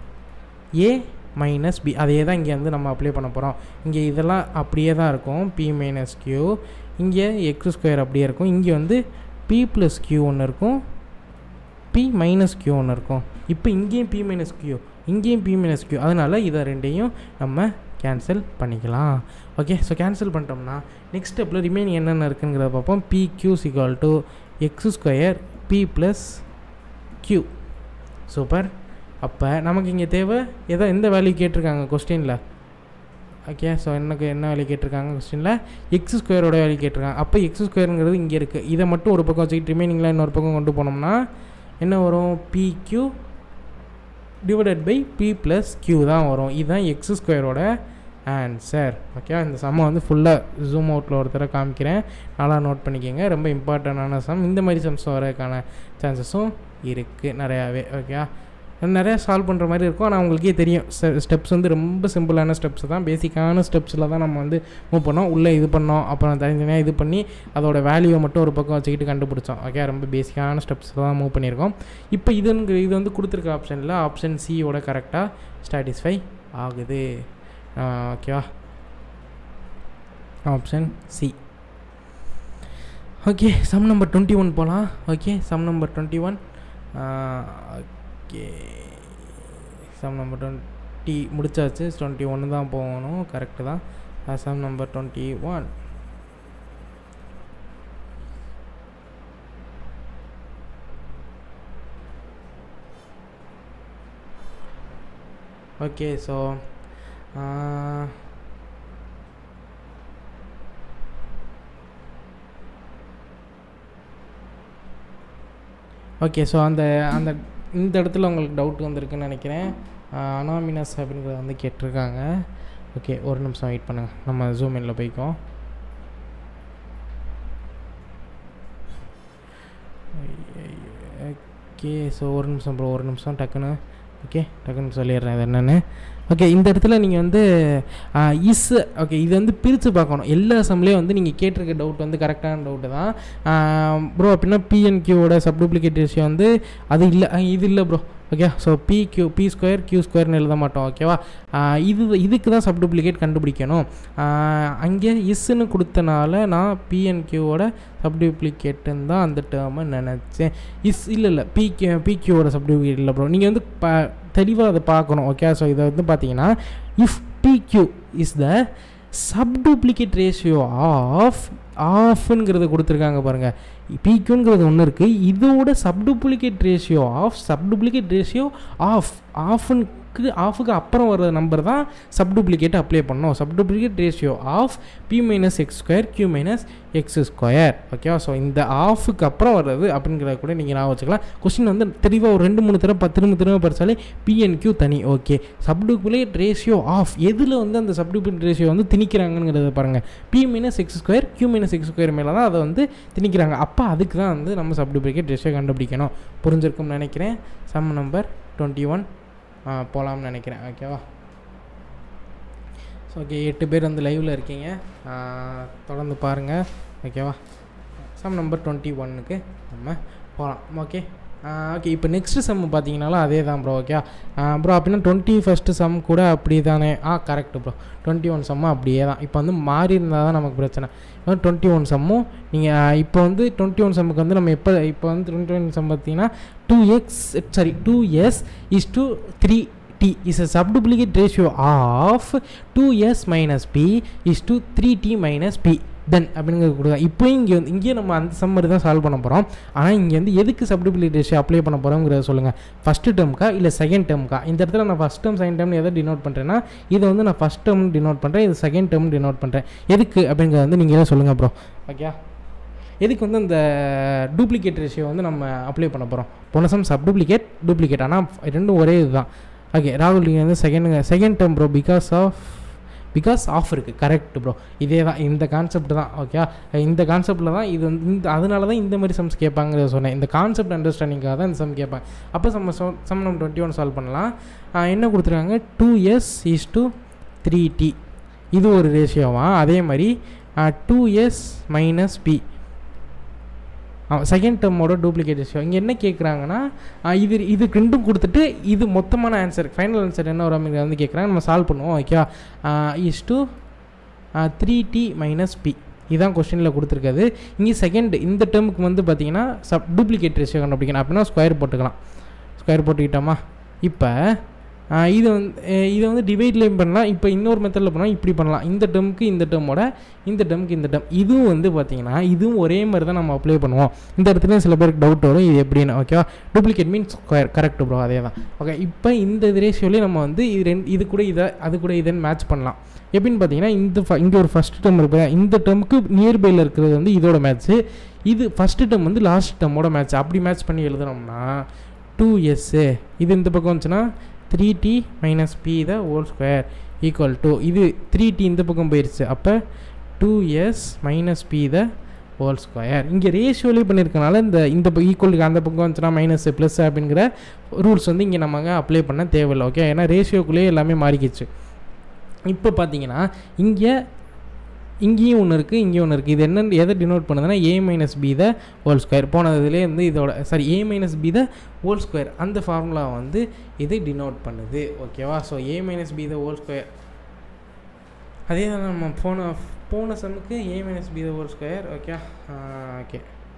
a minus b அதே தான் இங்கே வந்து நம்ம அப்ளை பண்ண போகிறோம் இங்கே இதெல்லாம் அப்படியே தான் இருக்கும் பி மைனஸ் க்யூ இங்கே எக்ஸ் ஸ்கொயர் அப்படியே இருக்கும் இங்கே வந்து பி ப்ளஸ் க்யூ ஒன்று இருக்கும் பி மைனஸ் க்யூ ஒன்று இருக்கும் இப்போ இங்கேயும் பி மைனஸ் க்யூ இங்கேயும் பி மைனஸ் க்யூ அதனால் இதை ரெண்டையும் நம்ம கேன்சல் பண்ணிக்கலாம் ஓகே ஸோ கேன்சல் பண்ணிட்டோம்னா நெக்ஸ்ட் ஸ்டெப்பில் ரிமைனிங் என்னென்ன இருக்குங்கிறத பார்ப்போம் p q equal to x square p plus q super அப்போ நமக்கு இங்கே தேவை எதோ எந்த வேல்யூ கேட்டிருக்காங்க கொஸ்டினில் ஓகே ஸோ எனக்கு என்ன வேல்யூ கேட்டிருக்காங்க கொஸ்டினில் எக்ஸ் ஸ்கொயரோட வேல்யூ கேட்டிருக்காங்க அப்போ எக்ஸ் ஸ்கொயருங்கிறது இங்கே இருக்குது இதை மட்டும் ஒரு பக்கம் வச்சுக்கிட்டு ரிமைனிங்லாம் இன்னொரு பக்கம் கொண்டு போனோம்னா என்ன வரும் p q divided by p plus q தான் வரும் இதுதான் எக்ஸ் ஸ்கொயரோட ஆன்சர் ஓகே இந்த சம்மை வந்து ஃபுல்லாக ஜூம் அவுட்டில் ஒரு தடவை காமிக்கிறேன் நல்லா நோட் பண்ணிக்கோங்க ரொம்ப இம்பார்ட்டண்டான சம் இந்த மாதிரி சம்ஸ் வரதுக்கான சான்சஸும் இருக்குது நிறையாவே ஓகே நிறையா சால்வ் பண்ணுற மாதிரி இருக்கும் ஆனால் உங்களுக்கே தெரியும் ஸ்டெப்ஸ் வந்து ரொம்ப சிம்பிளான ஸ்டெப்ஸ் தான் பேசிக்கான ஸ்டெப்ஸில் தான் நம்ம வந்து மூவ் பண்ணோம் உள்ளே இது பண்ணோம் அப்புறம் தனித்தனியாக இது பண்ணி அதோட வேல்யூவை மட்டும் ஒரு பக்கம் வச்சுக்கிட்டு கண்டுபிடிச்சோம் ஓகே ரொம்ப பேசிக்கான ஸ்டெப்ஸில் தான் மூவ் பண்ணியிருக்கோம் இப்போ இதுங்க இது வந்து கொடுத்துருக்க ஆப்ஷனில் ஆப்ஷன் சியோட கரெக்டாக ஸ்டாட்டிஸ்ஃபை ஆகுது ஓகேவா option C okay sum number twenty one போகலாம் okay sum number twenty one okay sum number twenty முடிச்சாச்சு டுவெண்ட்டி ஒன்று தான் போகணும் கரெக்டு தான் sum number twenty one okay so okay so அந்த அந்த இந்த இடத்துல உங்களுக்கு டவுட் வந்திருக்குன்னு நினைக்கிறேன் அனாமினஸ் அப்படிங்கிறத வந்து கேட்டிருக்காங்க ஓகே ஒரு நிமிஷம் வெயிட் பண்ணுங்கள் நம்ம ஜூம் இனில் போய்க்கோம் ஓகே ஸோ ஒரு நிமிஷம் ப்ரோ ஒரு நிமிஷம் டக்குன்னு ஓகே டக்குன்னு சொல்லிடுறேன் இது என்னென்னு ஓகே இந்த இடத்துல நீங்கள் வந்து இஸ் ஓகே இது வந்து பிரித்து பார்க்கணும் எல்லா சம்லேயும் வந்து நீங்கள் கேட்டிருக்க டவுட் வந்து கரெக்டான டவுட்டு தான் ப்ரோ அப்படின்னா பிஎன்கியூவோட சப்டூப்ளிகேட் ரேஷியோ வந்து அது இல்லை இது இல்லை bro okay so p q p square q ஸ்கொயர்னு எழுத மாட்டோம் ஓகேவா இது இதுக்கு தான் சப்டூப்ளிகேட் கண்டுபிடிக்கணும் அங்கே இஸ்ன்னு கொடுத்தனால நான் பிஎன்கியூவோட சப்டூப்ளிகேட்டுன்னு தான் அந்த டேர்மை நினச்சேன் இஸ் இல்லை இல்லை பி கியூ பி கியூவோட சப்டூப்ளிகேட் இல்லை ப்ரோ நீங்கள் வந்து ப தெளிவாக அதை பார்க்கணும் ஓகே ஸோ இதை வந்து பார்த்தீங்கன்னா if p q is the subduplicate ratio of ஆஃப்ங்கிறத கொடுத்துருக்காங்க பாருங்கள் பிக்யூங்கிறது ஒன்று இருக்குது இதோட subduplicate ratio of subduplicate ratio of ஆஃப்னுக்கு ஆஃபுக்கு அப்புறம் வர நம்பர் தான் சப்டூப்ளிகேட் அப்ளை பண்ணோம் subduplicate ratio of p minus x square q minus x square ஓகேவா ஸோ இந்த ஆஃபுக்கு அப்புறம் வர்றது அப்படிங்கிறத கூட நீங்கள் நான் வச்சுக்கலாம் கொஸ்டின் வந்து தெளிவாக ஒரு ரெண்டு மூணு தடவை பத்து திரும்ப திரும்ப படித்தாலே பிஎன்கியூ தனி ஓகே சப்டூப்ளிகேட் ரேஷியோ ஆஃப் எதில் வந்து அந்த சப்டூப்ளிகேட் ரேஷியோ வந்து திணிக்கிறாங்கிறத பாருங்கள் p minus x square q minus x square மேலே தான் அதை வந்து திணிக்கிறாங்க அப்போ அதுக்கு தான் வந்து நம்ம சப்டூப்ளிகேட் ரேஷியோ கண்டுபிடிக்கணும் புரிஞ்சிருக்கும்னு நினைக்கிறேன் சம் நம்பர் டுவெண்ட்டி ஒன் போகலாம்னு நினைக்கிறேன் ஓகேவா ஸோ ஓகே எட்டு பேர் வந்து லைவில் இருக்கீங்க தொடர்ந்து பாருங்கள் ஓகேவா சம் நம்பர் டுவெண்ட்டி ஒன்னுக்கு நம்ம போகலாம் ஓகே ஓகே இப்போ நெக்ஸ்ட்டு சம் பார்த்தீங்கனாலும் அதே தான் ப்ரோ ஓகே ப்ரோ அப்படின்னா டுவெண்ட்டி ஃபஸ்ட்டு சம் கூட அப்படி தானே ஆ கரெக்டு ப்ரோ டுவெண்ட்டி ஒன் சம்மும் அப்படியே தான் இப்போ வந்து மாறி இருந்தால் தான் நமக்கு பிரச்சனை இப்போ டுவெண்ட்டி ஒன் சம்மும் நீங்கள் இப்போ வந்து டுவெண்ட்டி ஒன் சம்முக்கு வந்து நம்ம எப்போ இப்போ வந்து டுவெண்ட்டி ஒன் சம் பார்த்தீங்கன்னா two x sorry two s is to three t is a subduplicate ratio of 2s minus p is to 3t minus p then அப்படிங்கிறது கொடுங்க இப்போ இங்கே வந்து இங்கேயே நம்ம அந்த சம்மரி தான் சால்வ் பண்ண போகிறோம் ஆனால் இங்கே வந்து எதுக்கு சப்டிபிலிட்டி ரேஷியோ அப்ளை பண்ண போகிறோங்கிறத சொல்லுங்கள் ஃபஸ்ட்டு டேர்முக்கா இல்லை செகண்ட் டேர்முக்கா இந்த இடத்துல நான் ஃபஸ்ட் டேர்ம் செகண்ட் டேர்ம் எதை டினோட் பண்ணுறேன்னா இதை வந்து நான் ஃபஸ்ட் டேர்ம் டினோட் பண்ணுறேன் இது செகண்ட் டேர்ம் டினோட் பண்ணுறேன் எதுக்கு அப்படிங்கிறத வந்து நீங்களே சொல்லுங்கள் ப்ரோ ஓகே எதுக்கு வந்து அந்த டூப்ளிகேட் ரேஷியோ வந்து நம்ம அப்ளை பண்ண போகிறோம் போன சம் சப் டூப்ளிகேட் டூப்ளிகேட் ஆனால் ரெண்டும் ஒரே இதுதான் ஓகே ராகுல் நீங்கள் வந்து second second term bro because of because of இருக்குது கரெக்ட் ப்ரோ இதே தான் இந்த கான்செப்ட் தான் ஓகே இந்த கான்செப்டில் தான் இது வந்து இந்த அதனால தான் இந்த மாதிரி சம்ஸ் கேட்பாங்கிறத சொன்னேன் இந்த கான்செப்ட் அண்டர்ஸ்டாண்டிங்காக தான் இந்த சம் கேட்பாங்க அப்போ சம் சம் நம்ம டுவெண்ட்டி ஒன் சால்வ் பண்ணலாம் ஆஹ் என்ன கொடுத்துருக்காங்க two s is to three t இது ஒரு ரேஷியோவா அதே மாதிரி two s minus p second டேர்மோட டூப்ளிகேட் ரேஷியோ இங்கே என்ன கேட்குறாங்கன்னா இது இது ரெண்டும் கொடுத்துட்டு இது மொத்தமான ஆன்சர் ஃபைனல் ஆன்சர் என்ன வரும் அப்படிங்கிறத வந்து கேட்குறாங்க நம்ம சால்வ் பண்ணுவோம் ஓகேவா is to three t minus p இதுதான் கொஸ்டினில் கொடுத்துருக்காது இங்கே செகண்ட் இந்த டேர்முக்கு வந்து பார்த்தீங்கன்னா சப் டூப்ளிகேட் ரேஷியோ கண்டுபிடிக்கணும் அப்படின்னா ஸ்கொயர் போட்டுக்கலாம் ஸ்கொயர் போட்டுக்கிட்டோமா இப்போ இது வந்து அஹ் இதை வந்து டிவைட்லேயும் பண்ணலாம் இப்போ இன்னொரு மெத்தடில் பண்ணால் இப்படி பண்ணலாம் இந்த டேர்முக்கு இந்த டேர்மோட இந்த டேர்முக்கு இந்த டேர்ம் இதுவும் வந்து பார்த்தீங்கன்னா இதுவும் ஒரே மாதிரி தான் நம்ம அப்ளை பண்ணுவோம் இந்த இடத்துல சில பேருக்கு டவுட் வரும் இது எப்படின்னு ஓகேவா duplicate means square correct bro அதே தான் ஓகே இப்போ இந்த ரேஷியோலேயே நம்ம வந்து இது ரெண்டு இது கூட இதை அது கூட இதன்னு மேட்ச் பண்ணலாம் எப்படின்னு பார்த்தீங்கன்னா இந்த ஃப இங்கே ஒரு ஃபஸ்ட் டேர்ம் இருக்கு இந்த டேர்முக்கு நியர்பையில் இருக்கிறது வந்து இதோட மேட்ச்சு இது ஃபஸ்ட்டு டேர்ம் வந்து லாஸ்ட் டேர்மோட மேட்ச் அப்படி மேட்ச் பண்ணி எழுதுனோம்னா டூ எஸ்ஸு இது இந்த பக்கம் வந்துச்சுன்னா three t minus b the whole square equal to இது த்ரீ டி இந்த பக்கம் போயிடுச்சு அப்போ two s minus b the whole square இங்கே ரேஷியோலே பண்ணியிருக்கனால இந்த இந்த ஈக்குவலுக்கு அந்த பக்கம் வந்துச்சுன்னா மைனஸ் ப்ளஸ் அப்படிங்கிற ரூல்ஸ் வந்து இங்கே நம்ம அப்ளை பண்ண தேவையில்லை ஓகே ஏன்னா ரேஷியோக்குள்ளேயே எல்லாமே மாறிக்கிச்சு இப்போ பார்த்தீங்கன்னா இங்கே இங்கேயும் ஒன்று இருக்குது இங்கேயும் ஒன்று இருக்குது இது என்ன எதை டினோட் பண்ணுதுன்னா a minus b the whole square போனதுலேயே வந்து இதோட sorry a minus b the whole square அந்த ஃபார்முலா வந்து இது டினோட் பண்ணுது ஓகேவா so a minus b the whole square அதே தான் நம்ம போன போன சம்முக்கு a minus b the whole square okay okay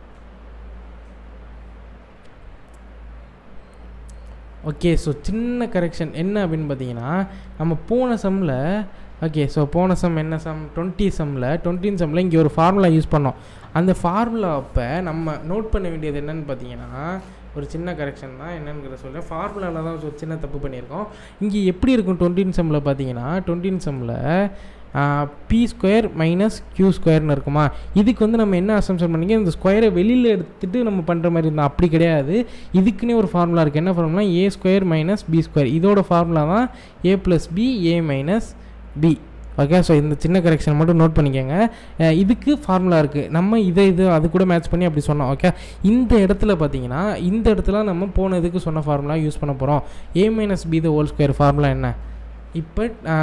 okay so சின்ன கரெக்ஷன் என்ன அப்படின்னு பார்த்தீங்கன்னா நம்ம போன சம்மில் ஓகே ஸோ போன சம் என்ன சம் டுவெண்ட்டி சம்மில் டுவெண்ட்டின் சம்மில் இங்கே ஒரு ஃபார்முலா யூஸ் பண்ணோம் அந்த ஃபார்முலா அப்போ நம்ம நோட் பண்ண வேண்டியது என்னன்னு பார்த்தீங்கன்னா ஒரு சின்ன கரெக்ஷன் தான் என்னங்கிற சொல்கிறேன் ஃபார்முலாவில் தான் ஒரு சின்ன தப்பு பண்ணியிருக்கோம் இங்கே எப்படி இருக்கும் டுவெண்ட்டின் சம்மில் பார்த்தீங்கன்னா டுவெண்ட்டின் சம்மில் பி ஸ்கொயர் மைனஸ் க்யூ ஸ்கொயர்னு இருக்குமா இதுக்கு வந்து நம்ம என்ன அசம்ஷன் பண்ணிங்க இந்த ஸ்கொயரை வெளியில் எடுத்துகிட்டு நம்ம பண்ணுற மாதிரி இருந்தால் அப்படி கிடையாது இதுக்குன்னே ஒரு ஃபார்முலா இருக்குது என்ன formula a square minus B square இதோட ஃபார்முலா தான் a plus b a minus b okay so இந்த சின்ன கரெக்ஷன் மட்டும் நோட் பண்ணிக்கோங்க அஹ் இதுக்கு ஃபார்முலா இருக்குது நம்ம இதை இது அது கூட மேட்ச் பண்ணி அப்படி சொன்னோம் ஓகே இந்த இடத்துல பார்த்தீங்கன்னா இந்த இடத்துல நம்ம போன இதுக்கு சொன்ன ஃபார்முலா யூஸ் பண்ண போகிறோம் a minus b the whole square formula என்ன இப்போ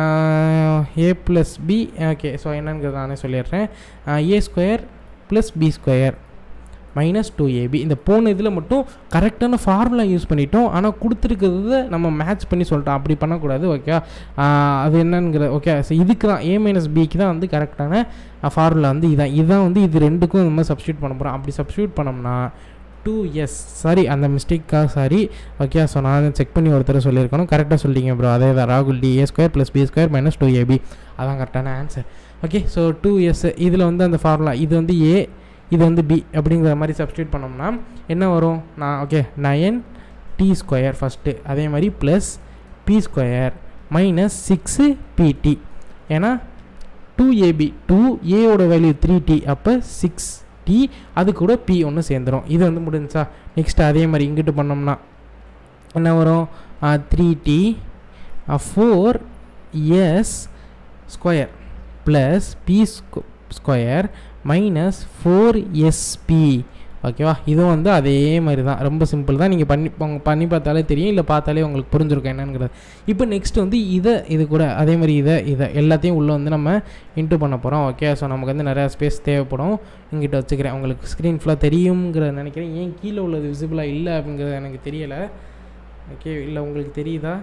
a plus b okay so என்னங்கிறது நானே சொல்லிடுறேன் a square plus b square minus two ab இந்த போன இதில் மட்டும் கரெக்டான ஃபார்முலா யூஸ் பண்ணிட்டோம் ஆனால் கொடுத்துருக்கிறத நம்ம மேட்ச் பண்ணி சொல்லிட்டோம் அப்படி பண்ணக்கூடாது ஓகே அது என்னங்கிற ஓகே ஸோ இதுக்கு தான் ஏ மைனஸ் பிக்கு தான் வந்து கரெக்டான ஃபார்முலா வந்து இதான் இதுதான் வந்து இது ரெண்டுக்கும் இந்த மாதிரி சப்ஸ்டியூட் பண்ண போகிறோம் அப்படி சப்ஸ்டியூட் பண்ணோம்னா டூ எஸ் சாரி அந்த மிஸ்டேக்காக சாரி ஓகே ஸோ நான் செக் பண்ணி ஒருத்தர் சொல்லியிருக்கணும் கரெக்டாக சொல்லிட்டீங்க ப்ரோ அதே தான் ராகுல் டி a square plus b square minus two ab அதான் கரெக்டான answer okay so two s இதில் வந்து அந்த ஃபார்முலா இது வந்து ஏ இது வந்து பி அப்படிங்கிற மாதிரி சப்ஸ்டியூட் பண்ணோம்னா என்ன வரும் நான் okay nine t square first அதே மாதிரி plus b square minus six bt ஏன்னா டூ ஏபி டூ ஏவோட வேல்யூ த்ரீ டி அப்போ சிக்ஸ் டி அது கூட பி ஒன்று சேர்ந்துடும் இது வந்து முடிஞ்சா நெக்ஸ்ட் அதே மாதிரி இங்கிட்டு பண்ணோம்னா என்ன வரும் three t four s square plus b square minus four sb ஓகேவா இதுவும் வந்து அதே மாதிரி தான் ரொம்ப சிம்பிள் தான் நீங்கள் பண்ணி உங்க பண்ணி பார்த்தாலே தெரியும் இல்லை பார்த்தாலே உங்களுக்கு புரிஞ்சிருக்கும் என்னங்கிறது இப்போ நெக்ஸ்ட் வந்து இதை இது கூட அதே மாதிரி இதை இதை எல்லாத்தையும் உள்ளே வந்து நம்ம இன்ட்டு பண்ண போகிறோம் ஓகே ஸோ நமக்கு வந்து நிறையா ஸ்பேஸ் தேவைப்படும் இங்கிட்ட வச்சுக்கிறேன் உங்களுக்கு ஸ்க்ரீன் ஃபுல்லாக தெரியுங்கிறத நினைக்கிறேன் ஏன் கீழே உள்ளது விசிபிளாக இல்லை அப்படிங்கிறது எனக்கு தெரியலை ஓகே இல்லை உங்களுக்கு தெரியுதா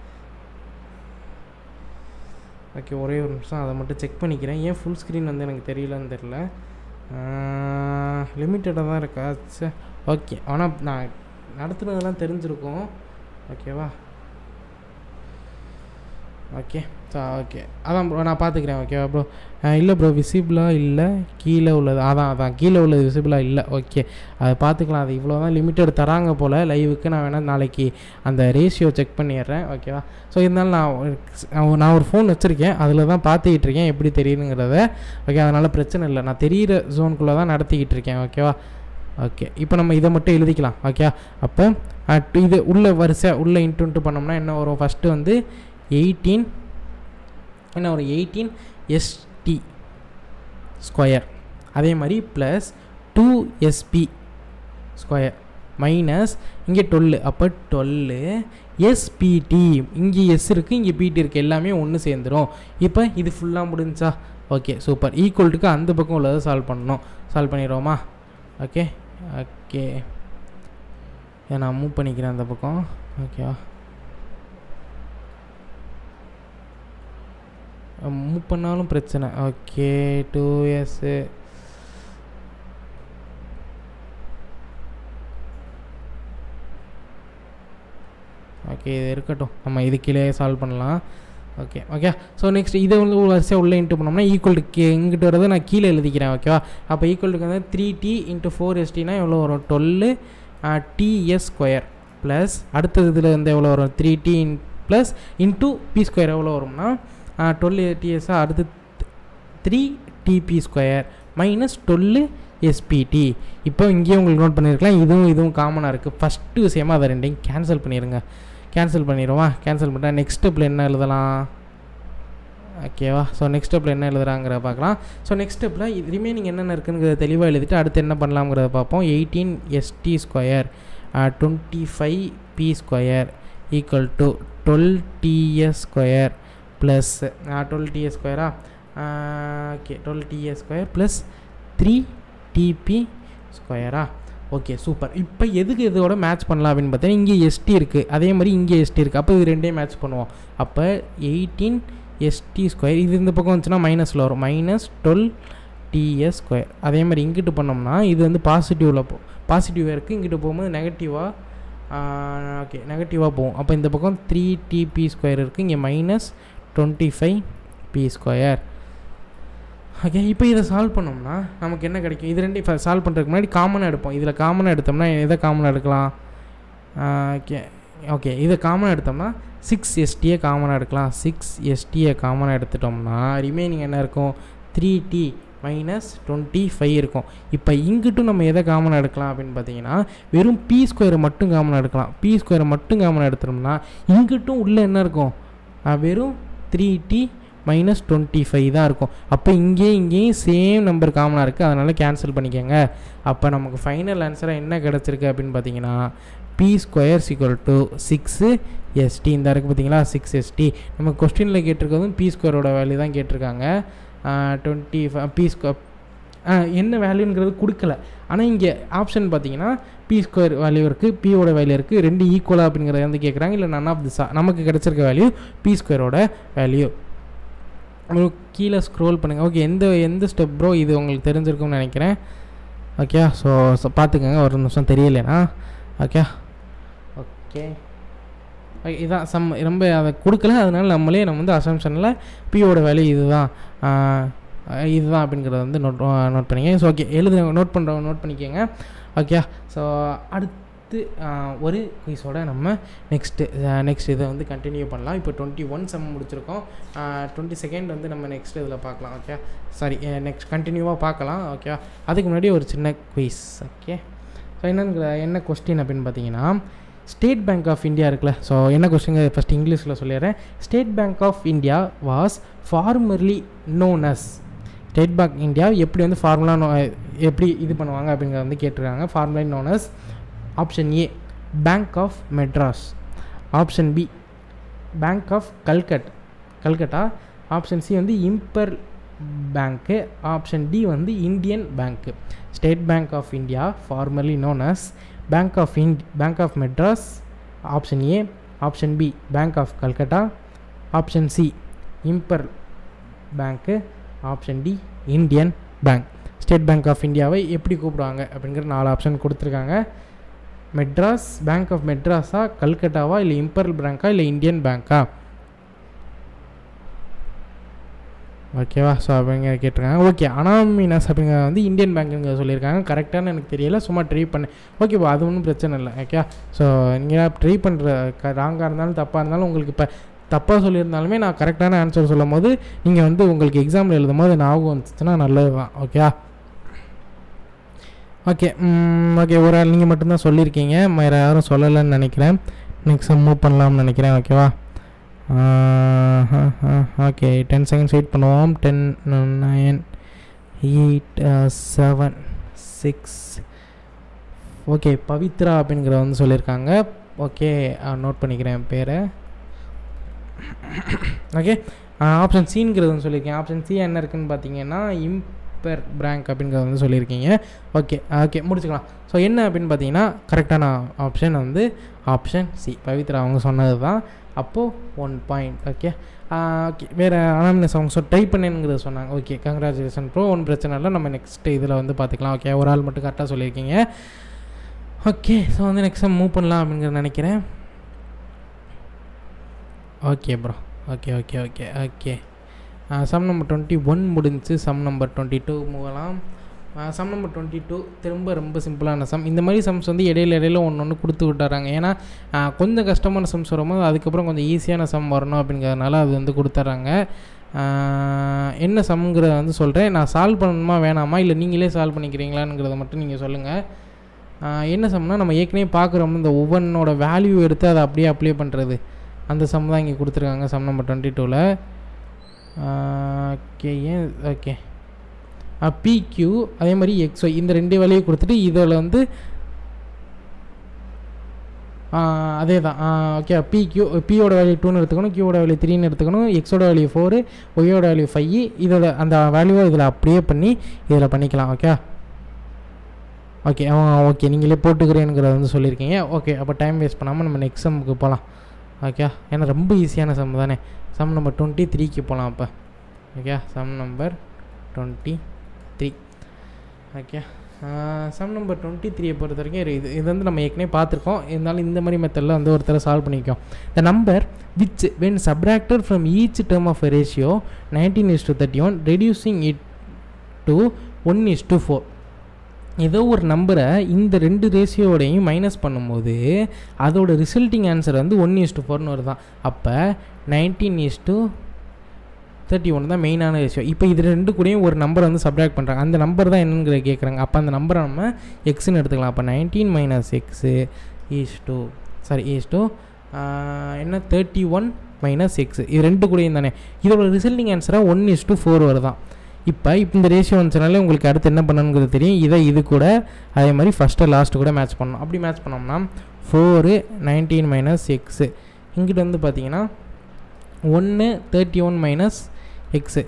ஓகே ஒரே ஒரு நிமிஷம் அதை மட்டும் செக் பண்ணிக்கிறேன் ஏன் ஃபுல் ஸ்க்ரீன் வந்து எனக்கு தெரியலன்னு தெரில லிமிட்டடாக தான் இருக்கா சே ஓகே ஆனால் நான் நடத்துனதெல்லாம் தெரிஞ்சிருக்கும் ஓகேவா ஓகே ஸோ ஓகே அதான் ப்ரோ நான் பார்த்துக்கிறேன் ஓகேவா ப்ரோ இல்லை ப்ரோ விசிபிளாக இல்லை கீழே உள்ளது அதான் அதான் கீழே உள்ளது விசிபிளாக இல்லை ஓகே அதை பார்த்துக்கலாம் அது இவ்வளோ தான் லிமிட்டட் தராங்க போல் லைவுக்கு நான் வேணால் நாளைக்கு அந்த ரேஷியோ செக் பண்ணிடுறேன் ஓகேவா ஸோ இருந்தாலும் நான் ஒரு- நான் ஒரு ஃபோன் வச்சுருக்கேன் அதில் தான் பார்த்துக்கிட்டு இருக்கேன் எப்படி தெரியுதுங்கிறத ஓகே அதனால் பிரச்சனை இல்லை நான் தெரியிற ஜோனுக்குள்ளே தான் நடத்திக்கிட்டு இருக்கேன் ஓகேவா ஓகே இப்போ நம்ம இதை மட்டும் எழுதிக்கலாம் ஓகே அப்போ இது உள்ள வரிசை உள்ள இன்ட்டு பண்ணோம்னா என்ன வரும் ஃபஸ்ட்டு வந்து எயிட்டீன் என்ன ஒரு எயிட்டீன் எஸ்டி ஸ்கொயர் அதே மாதிரி plus two sb square minus இங்கே டுவெல்லு அப்போ டுவெல்லு எஸ்பிடி இங்கே எஸ் இருக்குது இங்கே பிடி இருக்குது எல்லாமே ஒன்று சேர்ந்துரும் இப்போ இது ஃபுல்லாக முடிஞ்சா ஓகே சூப்பர் ஈக்குவல்ட்டுக்கு அந்த பக்கம் உள்ளதை சால்வ் பண்ணணும் சால்வ் பண்ணிடுவோமா ஓகே ஓகே நான் மூவ் பண்ணிக்கிறேன் அந்த பக்கம் ஓகேவா மூவ் பண்ணாலும் பிரச்சனை ஓகே டூ இயர்ஸு ஓகே இது இருக்கட்டும் நம்ம இது கீழே சால்வ் பண்ணலாம் ஓகே ஓகே ஸோ நெக்ஸ்ட் இதை வந்து ஒரு வரிசையாக உள்ளே இன்ட்டு பண்ணோம்னா ஈக்குவல் டு இங்கிட்டு வரதை நான் கீழே எழுதிக்கிறேன் ஓகேவா அப்போ ஈக்குவல் டுக்கு வந்து த்ரீ டி இன்ட்டு ஃபோர் எஸ்டினா எவ்வளோ வரும் டுவெல்லு டிஎஸ் ஸ்கொயர் ப்ளஸ் அடுத்தது இதில் வந்து எவ்வளோ வரும் three t in plus into b square எவ்வளோ வரும்னா டுவெல் டிஎஸ்ஸாக அடுத்து three tb square minus twelve sbt இப்போ இங்கேயே உங்களுக்கு நோட் பண்ணியிருக்கலாம் இதுவும் இதுவும் காமனாக இருக்குது ஃபஸ்ட்டு விஷயமா அதை ரெண்டையும் கேன்சல் பண்ணிடுங்க கேன்சல் பண்ணிடுவோமா கேன்சல் பண்ணிட்டா நெக்ஸ்ட் ஸ்டெப்பில் என்ன எழுதலாம் ஓகேவா ஸோ நெக்ஸ்ட் ஸ்டெப்பில் என்ன எழுதுறாங்கிற பார்க்கலாம் ஸோ நெக்ஸ்ட் ஸ்டெப்பில் இது ரிமைனிங் என்னென்ன இருக்குங்கிறத தெளிவாக எழுதிட்டு அடுத்து என்ன பண்ணலாம்ங்கிறத பார்ப்போம் eighteen st square twenty five b square equal to twelve ts square plus twelve ts ஸ்கொயரா okay twelve ts square plus three tb ஸ்கொயரா ஓகே சூப்பர் இப்போ எதுக்கு இதோட மேட்ச் பண்ணலாம் அப்படின்னு பார்த்தா இங்கே எஸ்டி இருக்குது அதே மாதிரி இங்கே எஸ்டி இருக்குது அப்போ இது ரெண்டையும் மேட்ச் பண்ணுவோம் அப்போ எயிட்டீன் எஸ்டி ஸ்கொயர் இது இந்த பக்கம் வந்துச்சுன்னா மைனஸில் வரும் மைனஸ் டுவெல் டிஎஸ் ஸ்கொயர் அதே மாதிரி இங்கிட்டு பண்ணோம்னா இது வந்து பாசிட்டிவில் போ பாசிட்டிவாக இருக்குது இங்கிட்டு போகும்போது நெகட்டிவாக ஓகே நெகட்டிவாக போகும் அப்போ இந்த பக்கம் த்ரீ டிபி ஸ்கொயர் இருக்குது இங்கே minus twenty five b square okay இப்போ இதை சால்வ் பண்ணோம்னா நமக்கு என்ன கிடைக்கும் இது ரெண்டு சால்வ் பண்ணுறதுக்கு முன்னாடி காமனாக எடுப்போம் இதில் காமனாக எடுத்தோம்னா எதை காமனாக எடுக்கலாம் ஓகே ஓகே இதை காமனாக எடுத்தோம்னா சிக்ஸ் எஸ்டியை காமனாக எடுக்கலாம் சிக்ஸ் எஸ்டியை காமனாக எடுத்துட்டோம்னா ரிமைனிங் என்ன இருக்கும் three t minus twenty five இருக்கும் இப்போ இங்கிட்டும் நம்ம எதை காமனாக எடுக்கலாம் அப்படின்னு பார்த்தீங்கன்னா வெறும் பி ஸ்கொயரை மட்டும் காமனாக எடுக்கலாம் பி ஸ்கொயரை மட்டும் காமனாக எடுத்துட்டோம்னா இங்கிட்டும் உள்ளே என்ன இருக்கும் வெறும் three t minus twenty five தான் இருக்கும் அப்போ இங்கேயும் இங்கேயும் சேம் நம்பர் காமனாக இருக்குது அதனால் கேன்சல் பண்ணிக்கோங்க அப்போ நமக்கு ஃபைனல் ஆன்சராக என்ன கிடச்சிருக்கு அப்படின்னு பார்த்தீங்கன்னா b square equal to six st இந்த இருக்குது பார்த்தீங்களா சிக்ஸ் எஸ்டி நம்ம கொஸ்டினில் கேட்டிருக்கிறதும் பி ஸ்கொயரோட வேல்யூ தான் கேட்டிருக்காங்க டுவெண்ட்டி பி ஸ்கொ என்ன வேல்யூங்கிறது கொடுக்கல ஆனால் இங்கே ஆப்ஷன் பார்த்தீங்கன்னா பி ஸ்கொயர் வேல்யூ இருக்குது பியோட வேல்யூ இருக்குது ரெண்டு ஈக்குவலாக அப்படிங்கிறத வந்து கேட்குறாங்க இல்லை நன் ஆஃப் திஸா நமக்கு கிடச்சிருக்க வேல்யூ பி ஸ்கொயரோட வேல்யூ உங்களுக்கு கீழே ஸ்க்ரோல் பண்ணுங்கள் ஓகே எந்த எந்த ஸ்டெப் ப்ரோ இது உங்களுக்கு தெரிஞ்சிருக்கும்னு நினைக்கிறேன் ஓகே ஸோ ஸோ பார்த்துக்கோங்க ஒரு நிமிஷம் தெரியலைனா ஓகே ஓகே ஓகே இதான் சம் ரொம்ப அதை கொடுக்கல அதனால நம்மளே நம்ம வந்து அசம்ஷனில் பியோட வேல்யூ இதுதான் இதுதான் அப்படிங்கிறத வந்து நோட் நோட் பண்ணிங்க ஸோ ஓகே எழுதுறவங்க நோட் பண்ணுறவங்க நோட் பண்ணிக்கோங்க ஓகே ஸோ அடுத்து ஒரு குயிஸோட நம்ம நெக்ஸ்ட்டு நெக்ஸ்ட் இதை வந்து கண்டினியூ பண்ணலாம் இப்போ டுவெண்ட்டி ஒன் செம் முடிச்சிருக்கோம் டுவெண்ட்டி செகண்ட் வந்து நம்ம நெக்ஸ்ட் இதில் பார்க்கலாம் ஓகே சாரி நெக்ஸ்ட் கண்டினியூவாக பார்க்கலாம் ஓகே அதுக்கு முன்னாடி ஒரு சின்ன குயிஸ் ஓகே ஸோ என்னங்கிற என்ன கொஸ்டின் அப்படின்னு பார்த்தீங்கன்னா ஸ்டேட் பேங்க் ஆஃப் இந்தியா இருக்குல்ல ஸோ என்ன கொஸ்டின் ஃபஸ்ட் இங்கிலீஷில் சொல்லிடுறேன் State Bank of India was formerly known as State Bank India எப்படி வந்து ஃபார்முலா நோ எப்படி இது பண்ணுவாங்க அப்படிங்கிறத வந்து கேட்டிருக்காங்க formula known as option a Bank of Madras option b Bank of Calcutta Calcutta option C வந்து இம்பர் பேங்க்கு ஆப்ஷன் டி வந்து Indian Bank State Bank of India formerly known as Bank of இண்ட் Bank of Madras option a option b Bank of Calcutta option c Imperial Bank option d Indian Bank State Bank of இந்தியாவை எப்படி கூப்பிடுவாங்க அப்படிங்கிற நாலு option கொடுத்துருக்காங்க Madras Bank of மெட்ராஸா கல்கட்டாவா இல்லை Imperial பேங்க்கா இல்லை Indian பேங்க்கா ஓகேவா ஸோ அப்படிங்க கேட்டிருக்காங்க ஓகே அனாமினாஸ் அப்படிங்கிற வந்து இந்தியன் பேங்க்குங்க சொல்லியிருக்காங்க கரெக்டானு எனக்கு தெரியல சும்மா ட்ரை பண்ணேன் ஓகேப்பா அது ஒன்றும் பிரச்சனை இல்லை ஓகே ஸோ நீங்கள் ட்ரை பண்ணுற க ராங்காக இருந்தாலும் தப்பாக இருந்தாலும் உங்களுக்கு இப்போ தப்பாக சொல்லியிருந்தாலுமே நான் கரெக்டான ஆன்சர் சொல்லும் போது நீங்கள் வந்து உங்களுக்கு எக்ஸாமில் எழுதும் போது ஞாபகம் வந்துச்சுன்னா நல்லது தான் ஓகே ஓகே ஓகே ஒரு ஆள் நீங்கள் மட்டும்தான் சொல்லியிருக்கீங்க வேறு யாரும் சொல்லலைன்னு நினைக்கிறேன் நெக்ஸ்ட் மூவ் பண்ணலாம்னு நினைக்கிறேன் ஓகேவா ஓகே டென் செகண்ட்ஸ் வெயிட் பண்ணுவோம் ten nine eight seven six okay Pavithra அப்படிங்கிற வந்து சொல்லியிருக்காங்க ஓகே நோட் பண்ணிக்கிறேன் பேரை ஓகே ஆப்ஷன் சிங்கிறது வந்து சொல்லியிருக்கேன் ஆப்ஷன் சி என்ன இருக்குன்னு பார்த்தீங்கன்னா இம்பர் பிராங்க் அப்படிங்கிறது வந்து சொல்லியிருக்கீங்க ஓகே ஓகே முடிச்சுக்கலாம் ஸோ என்ன அப்படின்னு பார்த்தீங்கன்னா கரெக்டான ஆப்ஷன் வந்து ஆப்ஷன் சி பவித்ரா அவங்க சொன்னது தான் அப்போது ஒன் பாயிண்ட் ஓகே ஓகே வேறு அனாமினஸ் அவங்க சொல் ட்ரை பண்ணுங்கிறத சொன்னாங்க ஓகே கங்க்ராச்சுலேஷன் ப்ரோ ஒன்றும் பிரச்சனை இல்லை நம்ம நெக்ஸ்ட் இதில் வந்து பார்த்துக்கலாம் ஓகே ஒரு ஆள் மட்டும் கரெக்டாக சொல்லியிருக்கீங்க ஓகே ஸோ வந்து நெக்ஸ்ட் மூவ் பண்ணலாம் அப்படிங்கிறத நினைக்கிறேன் okay bro okay okay okay okay sum number twenty one முடிஞ்சு சம் நம்பர் டுவெண்ட்டி டூ மூவலாம் சம் நம்பர் டுவெண்ட்டி டூ திரும்ப ரொம்ப சிம்பிளான சம் இந்த மாதிரி சம்ஸ் வந்து இடையில இடையில ஒன்று ஒன்று கொடுத்து விட்டுறாங்க ஏன்னா கொஞ்சம் கஷ்டமான சம்ஸ் வரும்போது அதுக்கப்புறம் கொஞ்சம் ஈஸியான சம் வரணும் அப்படிங்கிறதுனால அது வந்து கொடுத்துட்றாங்க என்ன சம்ங்கிறத வந்து சொல்கிறேன் நான் சால்வ் பண்ணணுமா வேணாமா இல்லை நீங்களே சால்வ் பண்ணிக்கிறீங்களாங்கிறத மட்டும் நீங்கள் சொல்லுங்கள் என்ன சம்னா நம்ம ஏற்கனவே பார்க்குறோம் இந்த ஒவ்வொன்றோட வேல்யூ எடுத்து அதை அப்படியே அப்ளை பண்ணுறது அந்த சம் தான் இங்கே கொடுத்துருக்காங்க சம் நம்பர் டுவெண்ட்டி டூவில் ஓகே ஏன் ஓகே பிக்யூ அதே மாதிரி எக்ஸ்ஒய் இந்த ரெண்டு வேலையும் கொடுத்துட்டு இதில் வந்து அதே தான் ஓகே பி கியூ பியோட வேல்யூ டூன்னு எடுத்துக்கணும் கியூவோட வேல்யூ த்ரீன்னு எடுத்துக்கணும் எக்ஸோட வேல்யூ ஃபோரு ஒய்யோட வேல்யூ ஃபைவ் இதோட அந்த வேல்யூவை இதில் அப்படியே பண்ணி இதில் பண்ணிக்கலாம் ஓகே ஓகே ஓகே நீங்களே போட்டுக்கிறேனுங்கிறத வந்து சொல்லியிருக்கீங்க ஓகே அப்போ டைம் வேஸ்ட் பண்ணாமல் நம்ம நெக்ஸ்ட் சம்முக்கு போகலாம் ஓகே ஏன்னா ரொம்ப ஈஸியான சம் தானே சம் நம்பர் டுவெண்ட்டி த்ரீக்கு போகலாம் அப்போ okay sum number twenty three okay sum number twenty த்ரீயை பொறுத்த வரைக்கும் இது இது வந்து நம்ம ஏற்கனவே பார்த்துருக்கோம் இருந்தாலும் இந்த மாதிரி மெத்தடில் வந்து ஒருத்தர் சால்வ் பண்ணிக்கோம் the number which when subtracted from each term of ratio nineteen is to thirty one reducing it to one is to four ஏதோ ஒரு நம்பரை இந்த ரெண்டு ரேஷியோடையும் மைனஸ் பண்ணும்போது அதோட ரிசல்ட்டிங் ஆன்சர் வந்து ஒன் இஸ் டு ஃபோர்னு வருதான் அப்போ nineteen is to thirty one தான் மெயினான ரேஷியோ இப்போ இது ரெண்டு கூடயும் ஒரு நம்பர் வந்து சப்ராக்ட் பண்ணுறாங்க அந்த நம்பர் தான் என்னங்கிற கேட்குறாங்க அப்போ அந்த நம்பரை நம்ம எக்ஸ்னு எடுத்துக்கலாம் அப்போ nineteen minus x is to sorry is to என்ன தேர்ட்டி ஒன் மைனஸ் எக்ஸ் இது ரெண்டு கூடயும் தானே இதோட ரிசல்ட்டிங் ஆன்சராக ஒன் இஸ் டூ ஃபோர் வருதான் இப்போ இப்போ இந்த ரேஷியோ வந்துச்சுனாலே உங்களுக்கு அடுத்து என்ன பண்ணணுங்கிறது தெரியும் இதை இது கூட அதே மாதிரி ஃபஸ்ட்டு லாஸ்ட்டு கூட மேட்ச் பண்ணணும் அப்படி மேட்ச் பண்ணோம்னா ஃபோரு நைன்டீன் மைனஸ் எக்ஸு இங்கிட்ட வந்து பார்த்தீங்கன்னா ஒன்று தேர்ட்டி ஒன் மைனஸ் எக்ஸு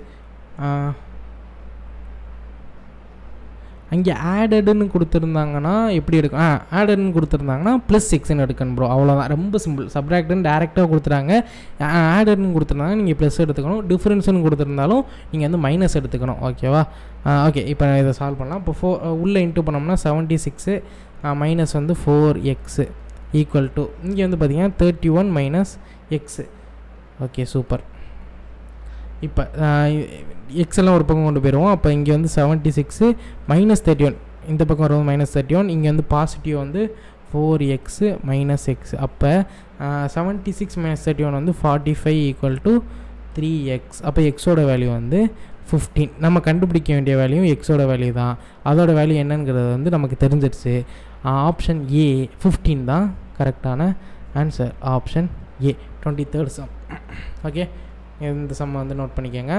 அங்கே ஆடடுன்னு கொடுத்துருந்தாங்கன்னா எப்படி எடுக்கும் ஆ ஆடட்னு கொடுத்துருந்தாங்கன்னா ப்ளஸ் எக்ஸ்னு எடுக்கணும் ப்ரோ அவ்வளோதான் ரொம்ப சிம்பிள் சப்ராக்டுன்னு டேரெக்டாக கொடுத்துறாங்க ஆடட்னு கொடுத்துருந்தாங்க நீங்கள் ப்ளஸ் எடுத்துக்கணும் டிஃப்ரென்ஸ்னு கொடுத்துருந்தாலும் நீங்கள் வந்து மைனஸ் எடுத்துக்கணும் ஓகேவா ஓகே இப்போ இதை சால்வ் பண்ணலாம் இப்போ ஃபோர் உள்ளே இன்ட்டு பண்ணோம்னா செவன்ட்டி சிக்ஸு மைனஸ் வந்து ஃபோர் எக்ஸு ஈக்குவல் டு இங்கே வந்து பார்த்தீங்கன்னா thirty one minus x okay super இப்போ எக்ஸ் எல்லாம் ஒரு பக்கம் கொண்டு போயிடுவோம் அப்போ இங்கே வந்து seventy six minus thirty one இந்த பக்கம் வரும் மைனஸ் தேர்ட்டி ஒன் இங்கே வந்து பாசிட்டிவ் வந்து ஃபோர் எக்ஸு மைனஸ் எக்ஸ் அப்போ seventy six minus thirty one வந்து forty five equal to three x அப்போ எக்ஸோட வேல்யூ வந்து ஃபிஃப்டீன் நம்ம கண்டுபிடிக்க வேண்டிய வேல்யூ எக்ஸோட வேல்யூ தான் அதோட வேல்யூ என்னங்கிறது வந்து நமக்கு தெரிஞ்சிடுச்சு ஆப்ஷன் ஏ ஃபிஃப்டீன் தான் கரெக்டான answer option a twenty third sum okay இந்த சம்மை வந்து நோட் பண்ணிக்கோங்க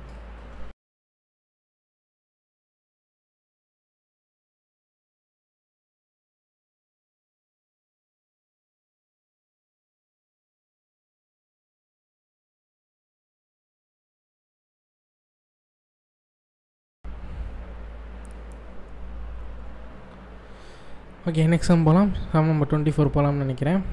ஓகே நெக்ஸ்ட் சம் போகலாம் சம் நம்பர் டுவெண்ட்டி ஃபோர் போகலாம்னு நினைக்கிறேன்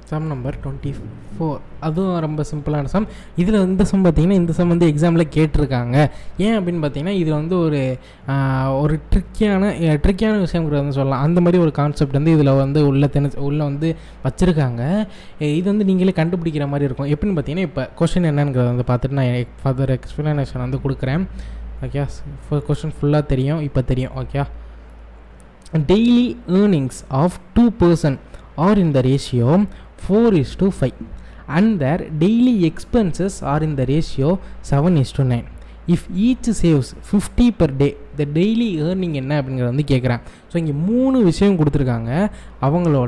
சம் நம்பர் டுவெண்ட்டி ஃபோர் அதுவும் ரொம்ப சிம்பிளான சம் இதில் இந்த சம் பார்த்தீங்கன்னா இந்த சம் வந்து எக்ஸாமில் கேட்டிருக்காங்க ஏன் அப்படின்னு பார்த்தீங்கன்னா இது வந்து ஒரு ஆஹ், ஒரு ட்ரிக்கியான ட்ரிக்கியான விஷயங்கிறது வந்து சொல்லலாம் அந்த மாதிரி ஒரு கான்செப்ட் வந்து இதில் வந்து உள்ள திணி உள்ளே வந்து வச்சுருக்காங்க இது வந்து நீங்களே கண்டுபிடிக்கிற மாதிரி இருக்கும் எப்படின்னு பார்த்தீங்கன்னா இப்போ கொஷின் என்னங்கிறத வந்து பார்த்துட்டு நான் ஃபர்தர் எக்ஸ்ப்ளனேஷன் வந்து கொடுக்குறேன் ஓகே கொஷின் ஃபுல்லாக தெரியும் இப்போ தெரியும் okay daily earnings of two person are in the ratio 4 is to 5 and their daily expenses are in the ratio 7 is to 9 if each saves 50 per day the daily earning என்ன அப்படிங்கிறத வந்து கேட்குறேன் so இங்கே மூணு விஷயம் கொடுத்துருக்காங்க அவங்களோட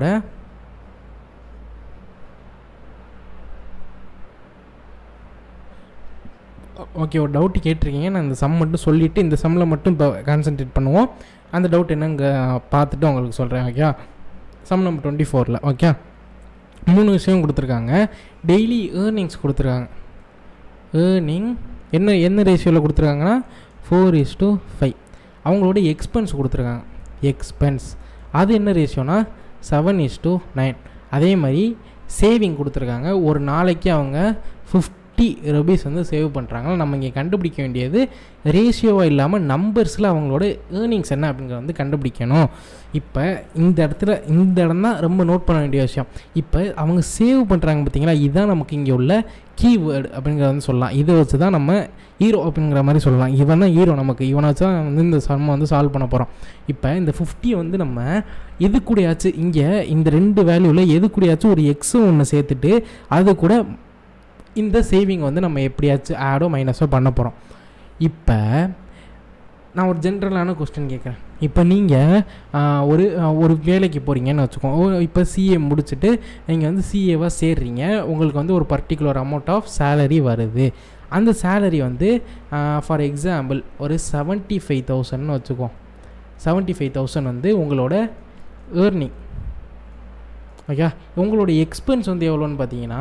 okay ஒரு டவுட் கேட்டிருக்கீங்க நான் இந்த சம் மட்டும் சொல்லிவிட்டு இந்த சம்மில் மட்டும் இப்போ கான்சென்ட்ரேட் பண்ணுவோம் அந்த டவுட் என்னங்க பார்த்துட்டு உங்களுக்கு சொல்கிறேன் ஓகே சம் நம்பர் டுவெண்ட்டி ஃபோரில் ஓகே மூணு விஷயம் கொடுத்துருக்காங்க டெய்லி ஏர்னிங்ஸ் கொடுத்துருக்காங்க ஏர்னிங் என்ன என்ன ரேஷியோவில் கொடுத்துருக்காங்கன்னா ஃபோர் இஸ் டு ஃபைவ் அவங்களோட எக்ஸ்பென்ஸ் கொடுத்துருக்காங்க எக்ஸ்பென்ஸ் அது என்ன ரேஷியோனா செவன் இஸ் டு நைன் அதே மாதிரி சேவிங் கொடுத்துருக்காங்க ஒரு நாளைக்கு அவங்க ஃபிஃப்டி ருபீஸ் வந்து சேவ் பண்ணுறாங்க நம்ம இங்கே கண்டுபிடிக்க வேண்டியது ரேஷியோவாக இல்லாமல் நம்பர்ஸில் அவங்களோட ஏர்னிங்ஸ் என்ன அப்படிங்கிறத வந்து கண்டுபிடிக்கணும் இப்போ இந்த இடத்துல இந்த இடம் தான் ரொம்ப நோட் பண்ண வேண்டிய விஷயம் இப்போ அவங்க சேவ் பண்ணுறாங்க பார்த்தீங்களா இதுதான் நமக்கு இங்கே உள்ள கீவேர்டு அப்படிங்கிறத வந்து சொல்லலாம் இதை வச்சு தான் நம்ம ஹீரோ அப்படிங்கிற மாதிரி சொல்லலாம் இவன் தான் ஹீரோ நமக்கு இவனை வச்சு தான் வந்து இந்த சம்மை வந்து சால்வ் பண்ண போகிறோம் இப்போ இந்த ஃபிஃப்டியை வந்து நம்ம எது கூடயாச்சும் இங்கே இந்த ரெண்டு வேல்யூவில் எது கூடயாச்சும் ஒரு எக்ஸும் ஒன்று சேர்த்துட்டு அது கூட இந்த சேவிங் வந்து நம்ம எப்படியாச்சும் ஆடோ மைனஸோ பண்ண போகிறோம் இப்போ நான் ஒரு ஜென்ரலான கொஸ்டின் கேட்குறேன் இப்போ நீங்கள் ஒரு ஆஹ், ஒரு வேலைக்கு போகிறீங்கன்னு வச்சுக்கோங்க இப்போ சிஏ முடிச்சுட்டு நீங்கள் வந்து சிஏவாக சேர்றீங்க உங்களுக்கு வந்து ஒரு பர்டிகுலர் அமௌண்ட் ஆஃப் சேலரி வருது அந்த சேலரி வந்து ஃபார் எக்ஸாம்பிள் ஒரு செவன்ட்டி ஃபைவ் தௌசண்ட்னு வச்சுக்கோம் செவன்ட்டி ஃபைவ் தௌசண்ட் வந்து உங்களோட ஏர்னிங் ஓகே உங்களோட எக்ஸ்பென்ஸ் வந்து எவ்வளோன்னு பார்த்தீங்கன்னா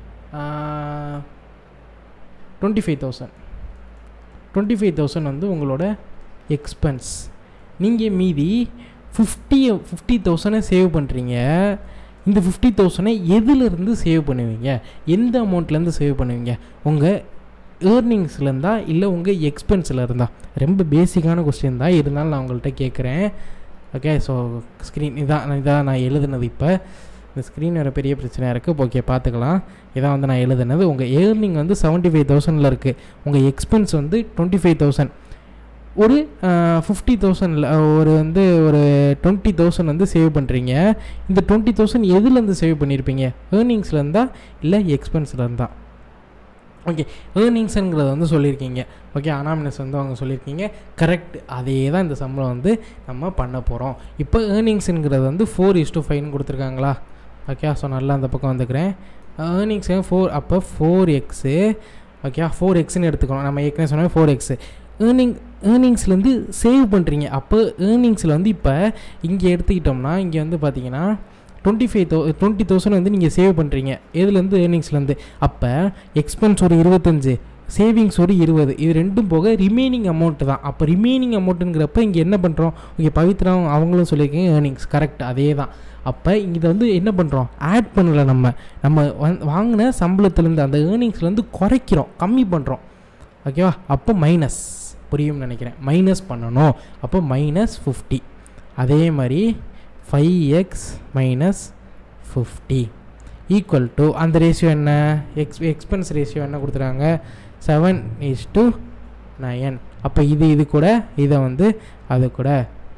twenty five thousand twenty five thousand வந்து உங்களோட எக்ஸ்பென்ஸ் நீங்கள் மீதி ஃபிஃப்டி ஃபிஃப்டி தௌசண்டை சேவ் பண்ணுறீங்க இந்த ஃபிஃப்டி தௌசண்டை எதுலேருந்து சேவ் பண்ணுவீங்க எந்த அமௌண்ட்லேருந்து சேவ் பண்ணுவீங்க உங்கள் ஏர்னிங்ஸ்லேருந்தா இல்லை உங்கள் எக்ஸ்பென்ஸில் இருந்தா ரொம்ப பேசிக்கான கொஸ்டின் தான் இருந்தாலும் நான் உங்கள்கிட்ட கேட்குறேன் ஓகே ஸோ ஸ்க்ரீன் இதான் இதான் நான் எழுதுனது இப்போ இந்த ஸ்க்ரீன் வேறு பெரிய பிரச்சனையாக இருக்குது ஓகே பார்த்துக்கலாம் இதான் வந்து நான் எழுதுனது உங்கள் ஏர்னிங் வந்து செவன்ட்டி ஃபைவ் தௌசண்டில் இருக்குது உங்கள் எக்ஸ்பென்ஸ் வந்து டுவெண்ட்டி ஃபைவ் தௌசண்ட் ஒரு ஃபிஃப்டி தௌசண்டில் ஒரு வந்து ஒரு டுவெண்ட்டி தௌசண்ட் வந்து சேவ் பண்ணுறீங்க இந்த டுவெண்ட்டி தௌசண்ட் எதுலேருந்து சேவ் பண்ணியிருப்பீங்க ஏர்னிங்ஸில் இருந்தா இல்லை எக்ஸ்பென்ஸில் இருந்தா ஓகே ஏர்னிங்ஸுங்கிறத வந்து சொல்லியிருக்கீங்க ஓகே அனாமினஸ் வந்து அவங்க சொல்லியிருக்கீங்க கரெக்ட் அதே தான் இந்த சம்பளம் வந்து நம்ம பண்ண போகிறோம் இப்போ ஏர்னிங்ஸுங்கிறது வந்து ஃபோர் இஸ் டு ஃபைவ்னு கொடுத்துருக்காங்களா ஓகே ஸோ நல்லா அந்த பக்கம் வந்துக்கிறேன் ஏர்னிங்ஸ் ஃபோர் அப்போ ஃபோர் எக்ஸு ஓகே ஃபோர் எக்ஸ்னு எடுத்துக்கணும் நம்ம ஏற்கனவே சொன்னால் ஃபோர் எக்ஸு ஏர்னிங் ஏர்னிங்ஸ்லேருந்து சேவ் பண்ணுறீங்க அப்போ ஏர்னிங்ஸில் வந்து இப்போ இங்கே எடுத்துக்கிட்டோம்னா இங்கே வந்து பார்த்தீங்கன்னா டுவெண்ட்டி ஃபைவ் தௌ டுவெண்ட்டி தௌசண்ட் வந்து நீங்கள் சேவ் பண்ணுறீங்க எதுலேருந்து ஏர்னிங்ஸ்லேருந்து அப்போ எக்ஸ்பென்ஸ் ஒரு இருபத்தஞ்சு சேவிங்ஸ் ஒரு இருபது இது ரெண்டும் போக ரிமைனிங் அமௌண்ட்டு தான் அப்போ ரிமைனிங் அமௌண்ட்டுங்கிறப்ப இங்கே என்ன பண்ணுறோம் இங்கே பவித்ரா அவங்களும் சொல்லியிருக்கீங்க ஏர்னிங்ஸ் கரெக்ட் அதே தான் அப்போ இதை வந்து என்ன பண்ணுறோம் ஆட் பண்ணல நம்ம நம்ம வந் வாங்கின சம்பளத்துலேருந்து அந்த ஏர்னிங்ஸ்லேருந்து குறைக்கிறோம் கம்மி பண்ணுறோம் ஓகேவா அப்போ மைனஸ் புரியும்னு நினைக்கிறேன் மைனஸ் பண்ணணும் அப்போ மைனஸ் ஃபிஃப்டி அதே மாதிரி five x minus fifty equal to அந்த ரேஷியோ என்ன எக்ஸ் எக்ஸ்பென்ஸ் ரேஷியோ என்ன கொடுத்துருக்காங்க செவன் இஸ் டு நயன் அப்போ இது இது கூட இதை வந்து அது கூட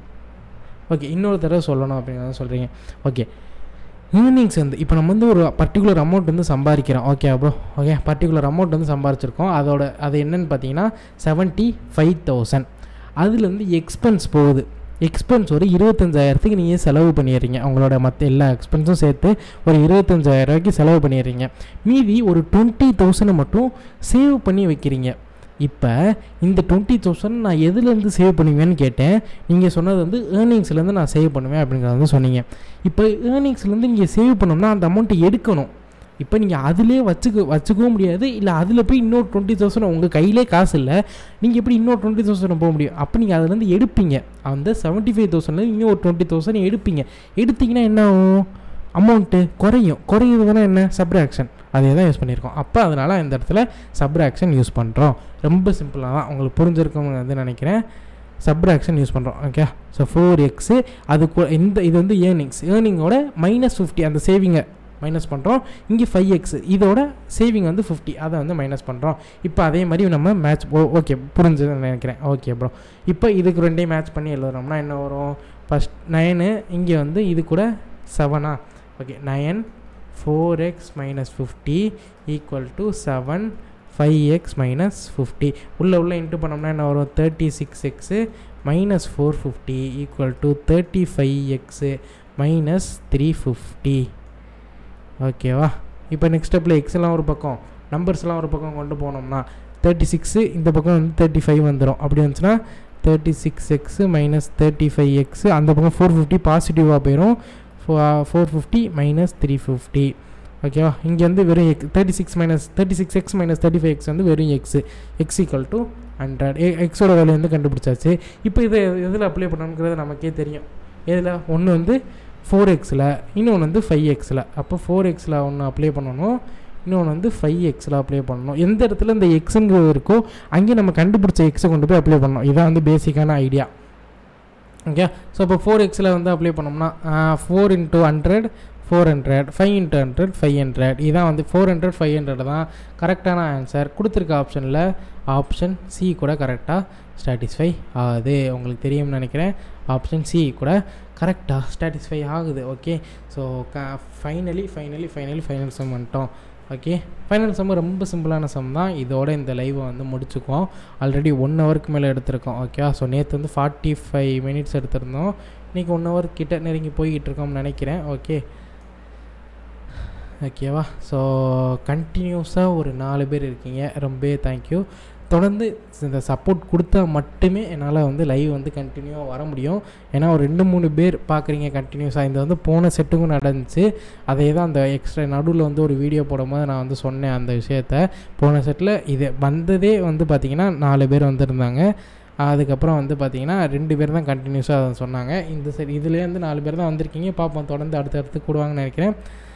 ஓகே இன்னொரு தடவை சொல்லணும் அப்படிங்கிறத சொல்கிறீங்க ஓகே ஏர்னிங்ஸ் வந்து இப்போ நம்ம வந்து ஒரு பர்டிகுலர் அமௌண்ட் வந்து சம்பாதிக்கிறோம் okay bro okay particular amount வந்து சம்பாரிச்சிருக்கோம் அதோட அது என்னன்னு பார்த்தீங்கன்னா செவன்ட்டி ஃபைவ் தௌசண்ட் அதுலேருந்து எக்ஸ்பென்ஸ் போகுது எக்ஸ்பென்ஸ் ஒரு இருபத்தஞ்சாயிரத்துக்கு நீங்கள் செலவு பண்ணிடுறீங்க உங்களோட மற்ற எல்லா எக்ஸ்பென்ஸும் சேர்த்து ஒரு இருபத்தஞ்சாயிரம் ரூபாய்க்கு செலவு பண்ணிடுறீங்க மீதி ஒரு டுவெண்ட்டி தௌசண்டை மட்டும் சேவ் பண்ணி வைக்கிறீங்க இப்போ இந்த டுவெண்ட்டி தௌசண்ட் நான் எதுலேருந்து சேவ் பண்ணுவேன்னு கேட்டேன் நீங்கள் சொன்னது வந்து ஏர்னிங்ஸ்லேருந்து நான் சேவ் பண்ணுவேன் அப்படிங்கிறத வந்து சொன்னீங்க இப்போ ஏர்னிங்ஸ்லேருந்து நீங்கள் சேவ் பண்ணோம்னா அந்த அமௌண்ட்டை எடுக்கணும் இப்போ நீங்கள் அதிலே வச்சுக்க வச்சுக்கவும் முடியாது இல்லை அதில் போய் இன்னொரு டுவெண்ட்டி தௌசண்ட் உங்கள் கையிலே காசு இல்லை நீங்கள் எப்படி இன்னொரு டுவெண்ட்டி தௌசண்ட் போக முடியும் அப்போ நீங்கள் அதுலேருந்து எடுப்பீங்க அந்த செவன்ட்டி ஃபைவ் தௌசண்ட்லேருந்து இன்னும் ஒரு டுவெண்ட்டி தௌசண்ட் எடுப்பீங்க எடுத்தீங்கன்னா என்ன ஆகும் அமௌண்ட்டு குறையும் குறையுதுன்னா என்ன சப்ராக்ஷன் அதே தான் யூஸ் பண்ணியிருக்கோம் அப்போ அதனால் இந்த இடத்துல சப்ராக்ஷன் யூஸ் பண்ணுறோம் ரொம்ப சிம்பிளாக தான் உங்களுக்கு புரிஞ்சிருக்கோங்க வந்து நினைக்கிறேன் சப்ராக்ஷன் யூஸ் பண்ணுறோம் ஓகே ஸோ ஃபோர் எக்ஸு அது கு- இந்த இது வந்து ஏர்னிங்ஸ் ஏர்னிங்கோட மைனஸ் ஃபிஃப்டி அந்த சேவிங்கை மைனஸ் பண்ணுறோம் இங்கே ஃபைவ் எக்ஸ் இதோட சேவிங் வந்து ஃபிஃப்டி அதை வந்து மைனஸ் பண்ணுறோம் இப்போ அதே மாதிரி நம்ம மேட்ச் ஓ ஓகே புரிஞ்சுதுன்னு நினைக்கிறேன் ஓகே ப்ரோ இப்போ இதுக்கு ரெண்டையும் மேட்ச் பண்ணி எழுதுறோம்னா என்ன வரும் ஃபஸ்ட் நைனு இங்கே வந்து இது கூட செவனா okay nine four x minus fifty equal to seven five x minus fifty உள்ளே உள்ளே இன்ட்டு பண்ணோம்னா என்ன வரும் thirty six x minus four fifty equal to thirty five x minus three fifty ஓகேவா இப்போ நெக்ஸ்ட் ஸ்டெப்பில் எக்ஸ்லாம் ஒரு பக்கம் நம்பர்ஸ்லாம் ஒரு பக்கம் கொண்டு போனோம்னா தேர்ட்டி சிக்ஸு இந்த பக்கம் வந்து தேர்ட்டி ஃபைவ் வந்துடும் அப்படி வந்துச்சுன்னா thirty six x minus thirty five x அந்த பக்கம் ஃபோர் ஃபிஃப்டி பாசிட்டிவாக போயிடும் four fifty minus three fifty ஓகேவா இங்கே வந்து வெறும் எக் thirty six minus thirty six x minus thirty five x வந்து வெறும் x x equal to hundred எக்ஸோட வேல்யூ வந்து கண்டுபிடிச்சாச்சு இப்போ இதை எதில் அப்ளை பண்ணணுங்கிறது நமக்கே தெரியும் எதில் ஒன்று வந்து ஃபோர் எக்ஸில் இன்னொன்று வந்து ஃபைவ் எக்ஸில் அப்போ ஃபோர் எக்ஸில் ஒன்று அப்ளை பண்ணணும் இன்னொன்று வந்து ஃபைவ் எக்ஸில் அப்ளை பண்ணணும் எந்த இடத்துல இந்த எக்ஸுங்கிறது இருக்கோ அங்கே நம்ம கண்டுபிடிச்ச எக்ஸை கொண்டு போய் அப்ளை பண்ணணும் இதான் வந்து பேசிக்கான ஐடியா ஓகே ஸோ இப்போ ஃபோர் எக்ஸில் வந்து அப்ளை பண்ணோம்னா four into hundred four hundred five into hundred five hundred இதான் வந்து ஃபோர் ஹண்ட்ரட் ஃபைவ் ஹண்ட்ரட் தான் கரெக்டான ஆன்சர் கொடுத்துருக்க ஆப்ஷனில் ஆப்ஷன் சி கூட கரெக்டாக சாட்டிஸ்ஃபை ஆகுது உங்களுக்கு தெரியும்னு நினைக்கிறேன் ஆப்ஷன் சி கூட கரெக்டாக சாட்டிஸ்ஃபை ஆகுது ஓகே ஸோ க finally finally finally final sum வந்துட்டோம் ஓகே ஃபைனல் சம் ரொம்ப சிம்பிளான சம் தான் இதோட இந்த லைவை வந்து முடிச்சுக்குவோம் ஆல்ரெடி ஒன் ஹவருக்கு மேலே எடுத்திருக்கோம் ஓகே ஸோ நேற்று வந்து ஃபார்ட்டி ஃபைவ் மினிட்ஸ் எடுத்திருந்தோம் இன்றைக்கி ஒன் ஹவர் கிட்ட நெருங்கி போய்கிட்டு இருக்கோம்னு நினைக்கிறேன் ஓகே ஓகேவா ஸோ கண்டினியூஸாக ஒரு நாலு பேர் இருக்கீங்க ரொம்பவே தேங்க்யூ தொடர்ந்து இந்த சப்போர்ட் கொடுத்தா மட்டுமே என்னால் வந்து லைவ் வந்து கண்டினியூவாக வர முடியும் ஏன்னா ஒரு ரெண்டு மூணு பேர் பார்க்குறீங்க கண்டினியூஸாக இந்த வந்து போன செட்டுக்கும் நடந்துச்சு அதே தான் அந்த எக்ஸ்ட்ரா நடுவில் வந்து ஒரு வீடியோ போடும்போது நான் வந்து சொன்னேன் அந்த விஷயத்த போன செட்டில் இது வந்ததே வந்து பார்த்திங்கன்னா நாலு பேர் வந்திருந்தாங்க அதுக்கப்புறம் வந்து பார்த்தீங்கன்னா ரெண்டு பேர் தான் கண்டினியூஸாக அதை சொன்னாங்க இந்த சைடு இதுலேயே வந்து நாலு பேர் தான் வந்திருக்கீங்க பார்ப்போம் தொடர்ந்து அடுத்தடுத்து கூடுவாங்கன்னு நினைக்கிறேன்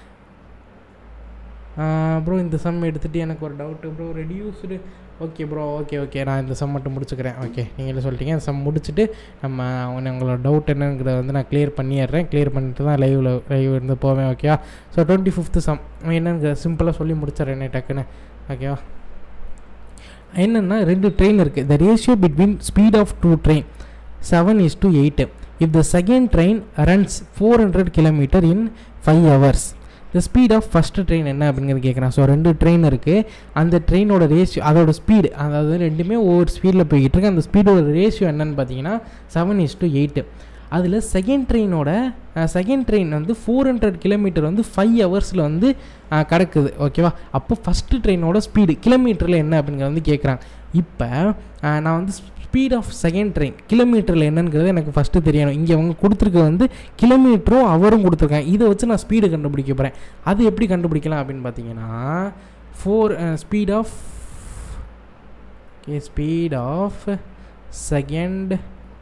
ப்ரோ இந்த சம் எடுத்துகிட்டு எனக்கு ஒரு doubt bro reduced okay bro okay okay நான் இந்த சம் மட்டும் முடிச்சுக்கிறேன் ஓகே நீங்களே சொல்லிட்டீங்க இந்த சம் முடிச்சுட்டு நம்ம அவங்க உங்களோட டவுட் என்னங்கிறத வந்து நான் க்ளியர் பண்ணிடுறேன் க்ளியர் பண்ணிட்டு தான் லைவில் லைவ் இருந்து போவேன் ஓகேவா ஸோ டுவெண்ட்டி ஃபிஃப்த்து சம் என்னங்கிற சிம்பிளாக சொல்லி முடிச்சிடறேன் டக்குன்னு ஓகேவா என்னென்னா ரெண்டு ட்ரெயின் இருக்குது the ratio between speed of two train seven is to eight if the second train runs four hundred kilometre in five hours the speed of first train என்ன அப்படிங்கிறது கேட்குறேன் ஸோ ரெண்டு ட்ரெயின் இருக்குது அந்த ட்ரெயினோட ரேஷியோ அதோட speed அதாவது ரெண்டுமே ஒவ்வொரு ஸ்பீடில் போய்கிட்டு இருக்கு அந்த ஸ்பீடோட ரேஷியோ என்னன்னு பார்த்தீங்கன்னா செவன் இஸ் டு எயிட்டு அதில் செகண்ட் ட்ரெயினோட செகண்ட் ட்ரெயின் வந்து ஃபோர் ஹண்ட்ரட் கிலோமீட்டர் வந்து ஃபைவ் ஹவர்ஸில் வந்து அஹ், கிடக்குது ஓகேவா அப்போ ஃபஸ்ட்டு ட்ரெயினோட ஸ்பீடு கிலோமீட்டரில் என்ன அப்படிங்கிறத வந்து கேட்குறாங்க இப்போ அஹ், நான் வந்து ஸ்பீட் ஆஃப் செகண்ட் ட்ரெயின் கிலோமீட்டரில் என்னங்கிறது எனக்கு ஃபஸ்ட்டு தெரியணும் இங்கே அவங்க கொடுத்துருக்க வந்து கிலோமீட்டரும் அவரும் கொடுத்துருக்காங்க இதை வச்சு நான் ஸ்பீடு கண்டுபிடிக்க போகிறேன் அது எப்படி கண்டுபிடிக்கலாம் அப்படின்னு பார்த்தீங்கன்னா four speed of okay speed of second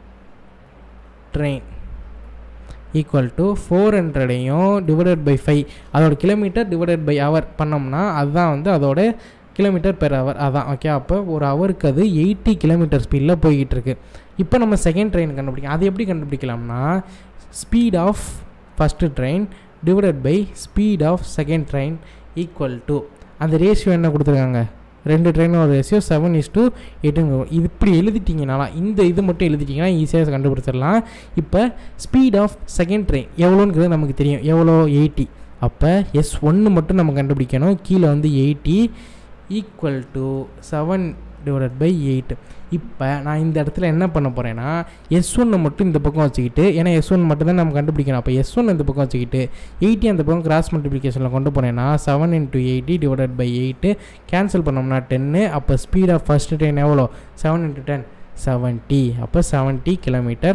train equal to four ஹண்ட்ரடையும் டிவைடட் பை ஃபைவ் அதோட கிலோமீட்டர் டிவைடட் பை ஹவர் பண்ணோம்னா அதுதான் வந்து அதோட கிலோமீட்டர் பெர் ஹவர் அதான் ஓகே அப்போ ஒரு ஹவருக்கு அது எயிட்டி கிலோமீட்டர் ஸ்பீடில் போய்கிட்டு இருக்கு இப்போ நம்ம செகண்ட் ட்ரெயின் கண்டுபிடிக்கலாம் அது எப்படி கண்டுபிடிக்கலாம்னா speed of first train divided by speed of second train equal to அந்த ரேஷியோ என்ன கொடுத்துருக்காங்க ரெண்டு ட்ரெயினோட ரேஷியோ செவன் இஸ் டூ எட்டுங்க இது இப்படி எழுதிட்டிங்கனால இந்த இது மட்டும் எழுதிட்டிங்கன்னா ஈஸியாக கண்டுபிடிச்சிடலாம் இப்போ ஸ்பீட் ஆஃப் செகண்ட் ட்ரெயின் எவ்வளோங்கிறது நமக்கு தெரியும் எவ்வளோ எயிட்டி அப்போ எஸ் ஒன்று மட்டும் நம்ம கண்டுபிடிக்கணும் கீழே வந்து eighty equal to seven divided by eight இப்போ நான் இந்த இடத்துல என்ன பண்ண போகிறேன்னா எஸ் ஒன்னை மட்டும் இந்த பக்கம் வச்சுக்கிட்டு ஏன்னா எஸ் ஒன் மட்டும் தான் நம்ம கண்டுபிடிக்கணும் அப்போ எஸ் ஒன் இந்த பக்கம் வச்சுக்கிட்டு எயிட்டி அந்த பக்கம் கிராஸ் மல்டிப்ளிகேஷனில் கொண்டு போனேன்னா seven into eighty divided by eight cancel பண்ணோம்னா டென்னு அப்போ ஸ்பீட் ஆஃப் ஃபஸ்ட்டு ட்ரெயின் எவ்வளோ செவன் இன்ட்டு டென் செவன்ட்டி அப்போ seventy kilometre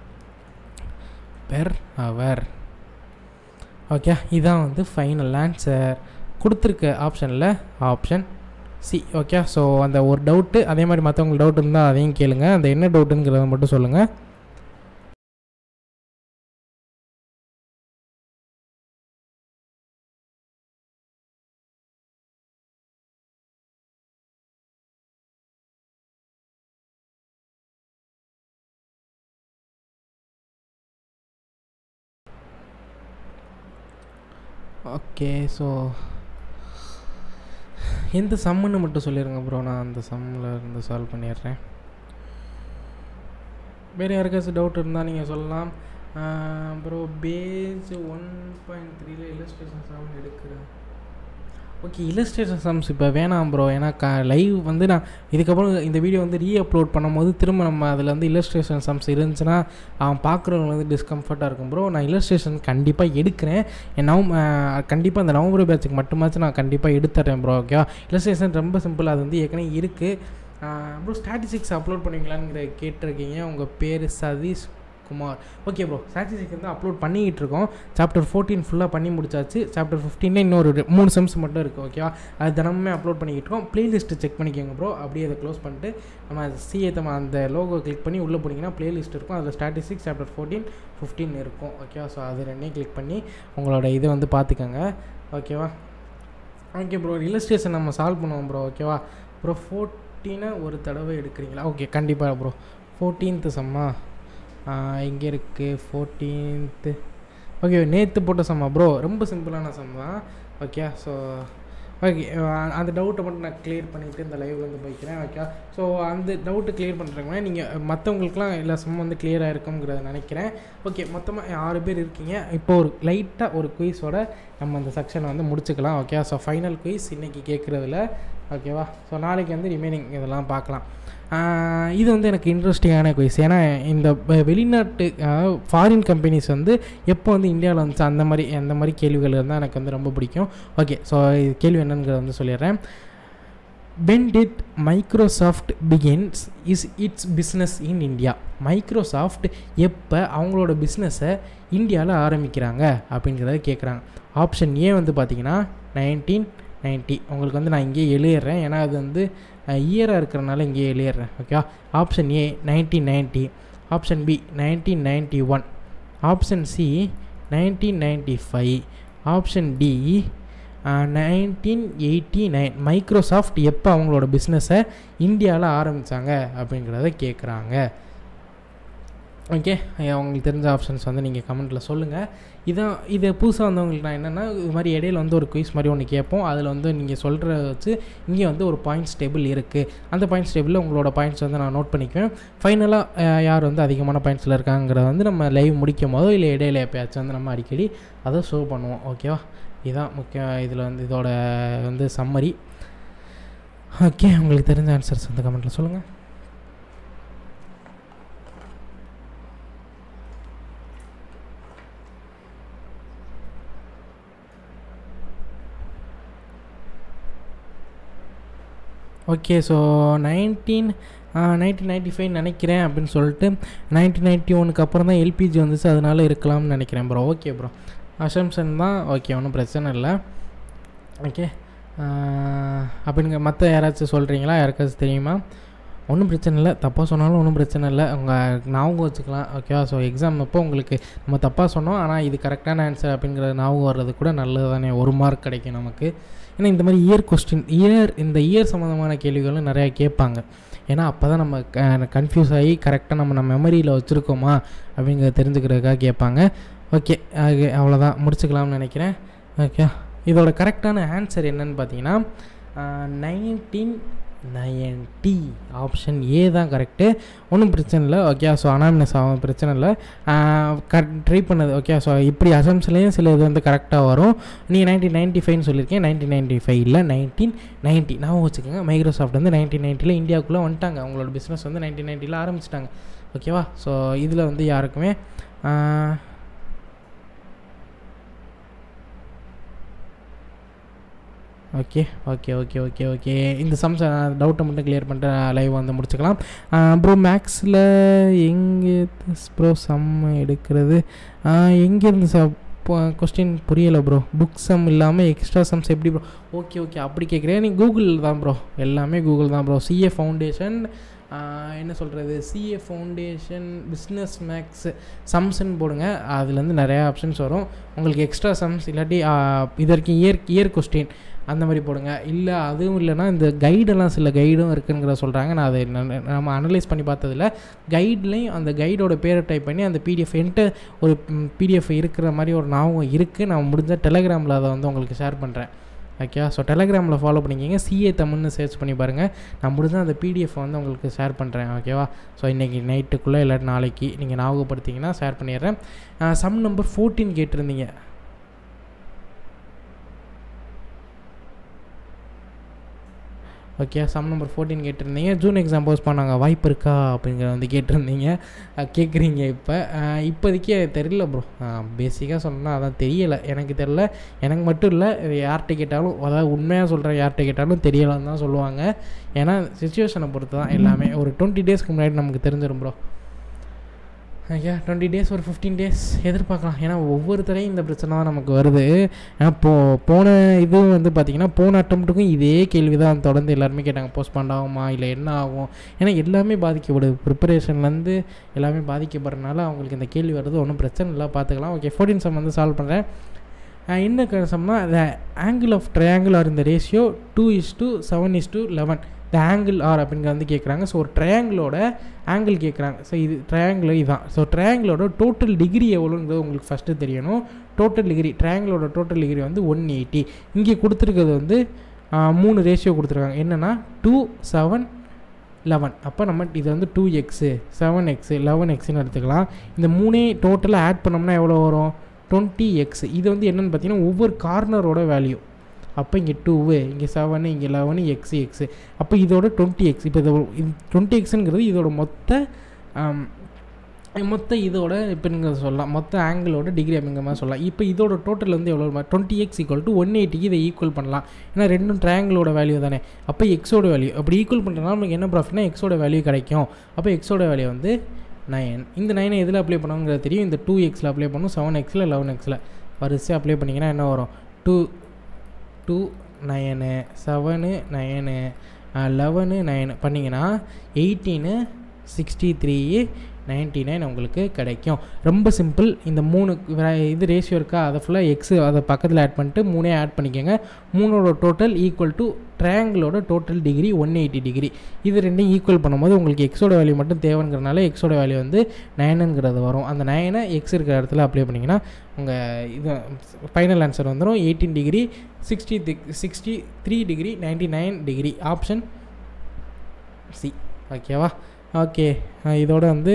per hour okay இதான் வந்து ஃபைனல் ஆன்சர் கொடுத்துருக்க ஆப்ஷனில் ஆப்ஷன் சி ஓகே ஸோ அந்த ஒரு டவுட்டு அதே மாதிரி மற்றவங்களுக்கு டவுட் இருந்தால் அதையும் கேளுங்க அந்த என்ன டவுட்டுங்கிறத மட்டும் சொல்லுங்கள் ஓகே ஸோ எந்த சம்முன்னு மட்டும் சொல்லிடுங்க ப்ரோ நான் அந்த சம்மில் இருந்து சால்வ் பண்ணிடுறேன் வேறு யாருக்காச்சும் டவுட் இருந்தால் நீங்கள் சொல்லலாம் ப்ரோ பேஸ் ஒன் பாயிண்ட் த்ரீல இல்லஸ்ட்ரேஷன் சம் எடுக்கிறேன் ஓகே இல்லஸ்ட்ரேஷன் சம்ஸ் இப்போ வேணாம் ப்ரோ ஏன்னா க லைவ் வந்து நான் இதுக்கப்புறம் இந்த வீடியோ வந்து ரீ அப்லோட் பண்ணும்போது திரும்ப நம்ம அதில் வந்து இல்லஸ்ட்ரேஷன் சம்ஸ் இருந்துச்சுன்னா அவன் பார்க்குறவங்க வந்து டிஸ்கம்ஃபர்ட்டாக இருக்கும் ப்ரோ நான் இல்லஸ்ட்ரேஷன் கண்டிப்பாக எடுக்கிறேன் என் நவம் கண்டிப்பாக அந்த நவம்பர் பேட்சுக்கு மட்டுமாச்சும் நான் கண்டிப்பாக எடுத்துறேன் ப்ரோ ஓகேவா இல்லஸ்ட்ரேஷன் ரொம்ப சிம்பிள் அது வந்து ஏற்கனவே இருக்குது ப்ரோ ஸ்டாட்டிஸ்டிக்ஸ் அப்லோட் பண்ணுவீங்களான்னு கேட்டிருக்கீங்க உங்கள் பேர் Satish Kumar okay bro statistics வந்து அப்லோட் பண்ணிக்கிட்டு இருக்கோம் சாப்டர் ஃபோர்டீன் ஃபுல்லாக பண்ணி முடிச்சாச்சு சாப்டர் ஃபிஃப்டீனில் இன்னொரு ரெ- மூணு செம்ஸ் மட்டும் இருக்குது ஓகேவா அது தினமுமே அப்லோட் பண்ணிக்கிட்டு இருக்கோம் ப்ளேலிஸ்ட்டு செக் பண்ணிக்கோங்க ப்ரோ அப்படியே அதை க்ளோஸ் பண்ணிட்டு நம்ம சிஏ தம் அந்த லோகோ கிளிக் பண்ணி உள்ளே போனீங்கன்னா ப்ளேலிஸ்ட் இருக்கும் அதில் ஸ்டாட்டிஸ்டிக்ஸ் சாப்டர் ஃபோர்டீன் ஃபிஃப்டீன் இருக்கும் ஓகேவா ஸோ அது ரெண்டையும் கிளிக் பண்ணி உங்களோட இதை வந்து பார்த்துக்கோங்க ஓகேவா ஓகே ப்ரோ இல்லஸ்ட்ரேஷன் நம்ம சால்வ் பண்ணுவோம் ப்ரோ ஓகேவா ப்ரோ ஃபோர்டீனை ஒரு தடவை எடுக்கிறீங்களா ஓகே கண்டிப்பாக ப்ரோ ஃபோர்டீன்த்து சம்மா எங்கே இருக்குது ஃபோர்டீன்த்து ஓகே நேற்று போட்ட சம்மா ப்ரோ ரொம்ப சிம்பிளான சம் தான் ஓகே ஸோ ஓகே அந்த டவுட்டை மட்டும் நான் கிளியர் பண்ணிவிட்டு இந்த லைவ் வந்து போய்க்கிறேன் ஓகே ஸோ அந்த டவுட்டு கிளியர் பண்ணுறதுக்கு நீங்கள் மற்றவங்களுக்குலாம் எல்லா சம் வந்து கிளியராக இருக்குங்கிறத நினைக்கிறேன் ஓகே மொத்தமாக ஆறு பேர் இருக்கீங்க இப்போ ஒரு லைட்டாக ஒரு குயிஸோட நம்ம அந்த செக்ஷனை வந்து முடிச்சுக்கலாம் ஓகே ஸோ ஃபைனல் குயிஸ் இன்றைக்கி கேட்குறதுல ஓகேவா ஸோ நாளைக்கு வந்து ரிமைனிங் இதெல்லாம் பார்க்கலாம் ஆஹ் இது வந்து எனக்கு இன்ட்ரெஸ்டிங்கான குயிஸ் ஏன்னா இந்த வெ- வெளிநாட்டு ஃபாரின் கம்பெனிஸ் வந்து எப்போ வந்து இந்தியாவில் வந்துச்சு அந்த மாதிரி அந்த மாதிரி கேள்விகள் இருந்தால் எனக்கு வந்து ரொம்ப பிடிக்கும் ஓகே ஸோ இது கேள்வி என்னங்கிறத வந்து சொல்லிடுறேன் when did Microsoft begins is its business in India Microsoft எப்போ அவங்களோட பிஸ்னஸை இந்தியாவில் ஆரம்பிக்கிறாங்க அப்படிங்கிறத கேட்குறாங்க ஆப்ஷன் ஏ வந்து பார்த்தீங்கன்னா நைன்டீன் நைன்ட்டி உங்களுக்கு வந்து நான் இங்கேயே எழுதிடுறேன் ஏன்னா அது வந்து இயராக இருக்கிறனால இங்கேயே எழுதிடுறேன் okay option A nineteen ninety option B nineteen ninety one option C nineteen ninety five option D nineteen eighty nine Microsoft எப்போ அவங்களோட பிஸ்னஸை இந்தியாவில் ஆரம்பித்தாங்க அப்படிங்கிறத கேட்குறாங்க ஓகே உங்களுக்கு தெரிஞ்ச ஆப்ஷன்ஸ் வந்து நீங்கள் கமெண்ட்டில் சொல்லுங்கள் இதான் இது புதுசாக வந்தவங்களுக்கு நான் என்னென்னா இது மாதிரி இடையில வந்து ஒரு குயிஸ் மாதிரி ஒன்று கேட்போம் அதில் வந்து நீங்கள் சொல்கிற வச்சு இங்கே வந்து ஒரு பாயிண்ட்ஸ் டேபிள் இருக்குது அந்த பாயிண்ட்ஸ் டேபிளில் உங்களோட பாயிண்ட்ஸ் வந்து நான் நோட் பண்ணிக்குவேன் ஃபைனலாக யார் வந்து அதிகமான பாயிண்ட்ஸில் இருக்காங்கிறத வந்து நம்ம லைவ் முடிக்கும் போதோ இல்லை இடையில எப்பயாச்சும் வந்து நம்ம அடிக்கடி அதை ஷோ பண்ணுவோம் ஓகேவா இதுதான் முக்கியம் இதில் வந்து இதோட வந்து சம்மரி ஓகே உங்களுக்கு தெரிஞ்ச ஆன்சர்ஸ் வந்து கமெண்ட்டில் சொல்லுங்கள் okay so nineteen nineteen ninety five நினைக்கிறேன் அப்படின்னு சொல்லிட்டு நைன்டீன் நைன்ட்டி ஒனுக்கு அப்புறம் தான் எல்பிஜி வந்துச்சு அதனால இருக்கலாம்னு நினைக்கிறேன் ப்ரோ ஓகே ப்ரோ அசம்ஷன் தான் ஓகே ஒன்றும் பிரச்சனை இல்லை ஓகே அப்படிங்க மற்ற யாராச்சும் சொல்கிறீங்களா யாருக்காச்சும் தெரியுமா ஒன்றும் பிரச்சனை இல்லை தப்பாக சொன்னாலும் ஒன்றும் பிரச்சனை இல்லை உங்கள் ஞாபகம் வச்சுக்கலாம் ஓகேவா ஸோ எக்ஸாம் அப்போ உங்களுக்கு நம்ம தப்பாக சொன்னோம் ஆனால் இது கரெக்டான ஆன்சர் அப்படிங்கிற ஞாபகம் வர்றது கூட நல்லது தானே ஒரு மார்க் கிடைக்கும் நமக்கு ஏன்னா இந்த மாதிரி இயர் கொஸ்டின் இயர் இந்த இயர் சம்மந்தமான கேள்விகளும் நிறையா கேட்பாங்க ஏன்னா அப்போ தான் நம்ம கன்ஃபியூஸ் ஆகி கரெக்டாக நம்ம நம்ம மெமரியில் வச்சுருக்கோமா அப்படிங்கிறத தெரிஞ்சுக்கிறதுக்காக கேட்பாங்க ஓகே அவ்வளோதான் முடிச்சுக்கலாம்னு நினைக்கிறேன் ஓகே இதோட கரெக்டான ஆன்சர் என்னன்னு பார்த்தீங்கன்னா நைன்டீன் நைன்டி ஆப்ஷன் ஏ தான் கரெக்டு ஒன்றும் பிரச்சனை இல்லை ஓகே ஸோ அனாமினஸ் ஆகும் பிரச்சனை இல்லை கரெக்ட் ட்ரை பண்ணது ஓகே ஸோ இப்படி அசம்ஸ்லேயும் சில இது வந்து கரெக்டாக வரும் நீங்கள் நைன்டீன் நைன்ட்டி ஃபைவ்னு சொல்லியிருக்கேன் நைன்டீன் நைன்ட்டி ஃபைவ் இல்லை நைன்டீன் நைன்ட்டி நான் வச்சுக்கோங்க மைக்ரோசாஃப்ட் வந்து நைன்டீன் நைன்ட்டியில் இந்தியாவுக்குள்ளே வந்துட்டாங்க அவங்களோட பிஸ்னஸ் வந்து நைன்டீன் நைன்ட்டியில் ஆரம்பிச்சிட்டாங்க ஓகேவா ஸோ இதில் வந்து யாருக்குமே okay okay okay okay okay இந்த சம்ஸ் டவுட்டை மட்டும் கிளியர் பண்ணிட்டு லைவ் வந்து முடிச்சுக்கலாம் ப்ரோ மேக்ஸில் எங்கே ப்ரோ சம் எடுக்கிறது எங்கேருந்து ச கொஸ்டின் புரியலை ப்ரோ புக் சம் இல்லாமல் எக்ஸ்ட்ரா சம்ஸ் எப்படி ப்ரோ ஓகே ஓகே அப்படி கேட்குறேன் நீ கூகுள் தான் ப்ரோ எல்லாமே கூகுள் தான் ப்ரோ சிஏ ஃபவுண்டேஷன் என்ன சொல்கிறது சிஏ ஃபவுண்டேஷன் பிஸ்னஸ் மேக்ஸ் சம்ஸ்ன்னு போடுங்க அதுலேருந்து நிறையா ஆப்ஷன்ஸ் வரும் உங்களுக்கு எக்ஸ்ட்ரா சம்ஸ் இல்லாட்டி இது வரைக்கும் இயர் இயர் கொஸ்டின் அந்த மாதிரி போடுங்க இல்லை அதுவும் இல்லைனா இந்த கைடெல்லாம் சில கைடும் இருக்குங்கிற சொல்கிறாங்க நான் அதை ந- நம்ம அனலைஸ் பண்ணி பார்த்ததில்ல கைட்லேயும் அந்த கைடோட பேரை டைப் பண்ணி அந்த பிடிஎஃப் என்கிட்ட ஒரு பிடிஎஃப் இருக்கிற மாதிரி ஒரு ஞாபகம் இருக்குது நான் முடிஞ்ச டெலகிராமில் அதை வந்து உங்களுக்கு ஷேர் பண்ணுறேன் ஓகே ஸோ டெலகிராமில் ஃபாலோ பண்ணிக்கிங்க சிஏ தமிழ்னு சர்ச் பண்ணி பாருங்கள் நான் முடிஞ்சால் அந்த பிடிஎஃப் வந்து உங்களுக்கு ஷேர் பண்ணுறேன் ஓகேவா ஸோ இன்றைக்கி நைட்டுக்குள்ளே இல்லாட்டி நாளைக்கு நீங்கள் ஞாபகப்படுத்திங்கன்னா ஷேர் பண்ணிடுறேன் சம் நம்பர் ஃபோர்டீன் கேட்டிருந்தீங்க ஓகே சம் நம்பர் ஃபோர்டீன் கேட்டிருந்தீங்க ஜூன் எக்ஸாம் போஸ்ட் பண்ணாங்க வாய்ப்பு இருக்கா அப்படிங்கிற வந்து கேட்டிருந்தீங்க அஹ் கேட்குறீங்க இப்போ அஹ் இப்போதைக்கு அது தெரியல ப்ரோ பேசிக்காக சொல்லணும்னா அதான் தெரியலை எனக்கு தெரில எனக்கு மட்டும் இல்லை யார்கிட்ட கேட்டாலும் அதாவது உண்மையாக சொல்கிறேன் யார்கிட்ட கேட்டாலும் தெரியலன்னு தான் சொல்லுவாங்க ஏன்னா சுச்சுவேஷனை பொறுத்து தான் எல்லாமே ஒரு டுவெண்ட்டி டேஸ்க்கு முன்னாடி நமக்கு தெரிஞ்சிடும் ப்ரோ ஐயா டுவெண்ட்டி டேஸ் ஒரு ஃபிஃப்டீன் டேஸ் எதிர்பார்க்கலாம் ஏன்னா ஒவ்வொருத்தரையும் இந்த பிரச்சனை தான் நமக்கு வருது ஏன்னா போ போன இது வந்து பார்த்திங்கன்னா போன அட்டம்ப்ட்டுக்கும் இதே கேள்வி தான் தொடர்ந்து எல்லாருமே கேட்டாங்க போஸ்ட்பாண்ட் ஆகுமா இல்லை என்ன ஆகும் ஏன்னா எல்லாமே பாதிக்கப்படுது ப்ரிப்பரேஷன்லேருந்து எல்லாமே பாதிக்கப்படுறதுனால அவங்களுக்கு இந்த கேள்வி வருது ஒன்றும் பிரச்சனை இல்லை பார்த்துக்கலாம் ஓகே ஃபோர்டீன் சம் வந்து சால்வ் பண்ணுறேன் என்ன கன்சம்னா the angle of triangle are இந்த ratio two is to seven is to eleven the angle are அப்படிங்கிற வந்து கேட்குறாங்க ஸோ ஒரு ட்ரையாங்கிளோட ஆங்கிள் கேட்குறாங்க ஸோ இது ட்ரையாங்கிள் இதுதான் ஸோ ட்ரையாங்கிளோட டோட்டல் டிகிரி எவ்வளோங்கிறது உங்களுக்கு ஃபஸ்ட்டு தெரியணும் டோட்டல் டிகிரி ட்ரையாங்கிளோட டோட்டல் டிகிரி வந்து ஒன் எயிட்டி இங்கே கொடுத்துருக்கிறது வந்து ஆ, மூணு ரேஷியோ கொடுத்துருக்காங்க என்னென்னா டூ செவன் லெவன் அப்போ நம்ம இது வந்து two x seven x eleven எக்ஸ்னு எடுத்துக்கலாம் இந்த மூணே டோட்டலாக ஆட் பண்ணோம்னா எவ்வளோ வரும் டுவெண்ட்டி எக்ஸ் இது வந்து என்னென்னு பார்த்தீங்கன்னா ஒவ்வொரு கார்னரோட வேல்யூ அப்போ இங்கே டூவு இங்கே செவனு இங்கே லெவனு எக்ஸு எக்ஸு அப்போ இதோட டுவெண்ட்டி எக்ஸ் இப்போ இது டுவெண்ட்டி எக்ஸுங்கிறது இதோட மொத்த ஆம், மொத்த இதோட இப்போ நீங்கள் சொல்லலாம் மொத்த ஆங்கிளோட டிகிரி அப்படிங்கிற மாதிரி சொல்லலாம் இப்போ இதோட டோட்டல் வந்து எவ்வளோ twenty x equal to one எயிட்டிக்கு இதை ஈக்குவல் பண்ணலாம் ஏன்னா ரெண்டும் ட்ரையாங்கிளோட வேல்யூ தானே அப்போ எக்ஸோட வேல்யூ அப்படி ஈக்குவல் பண்ணுறதுனால நமக்கு என்ன ப்ராஃபிட்னா எக்ஸோட வேல்யூ கிடைக்கும் அப்போ எக்ஸோட வேல்யூ வந்து நைன் இந்த நைனை எதில் அப்ளை பண்ணுங்கிறது தெரியும் இந்த டூ எக்ஸில் அப்ளை பண்ணும் செவன் எக்ஸில் லெவன் எக்ஸில் வரிசையாக அப்ளை பண்ணிங்கன்னா என்ன வரும் two two nine seven nine eleven nine பண்ணிங்கன்னா eighteen sixty three ninety nine உங்களுக்கு கிடைக்கும் ரொம்ப சிம்பிள் இந்த மூணு வே- இது ரேஷியோ இருக்கா அதை ஃபுல்லாக எக்ஸு அதை பக்கத்தில் ஆட் பண்ணிட்டு மூணே ஆட் பண்ணிக்கோங்க மூணோட டோட்டல் ஈக்குவல் டு ட்ரையாங்கிளோட total degree one eighty degree இது ரெண்டையும் ஈக்குவல் பண்ணும்போது உங்களுக்கு எக்ஸோட வேல்யூ மட்டும் தேவைங்கிறனால எக்ஸோட வேல்யூ வந்து நைனுங்கிறது வரும் அந்த நைனை எக்ஸ் இருக்கிற இடத்துல அப்ளை பண்ணிங்கன்னா உங்கள் இது ஃபைனல் ஆன்சர் வந்துடும் eighteen degree sixty sixty three degree ninety nine degree option C ஓகேவா ஓகே இதோட வந்து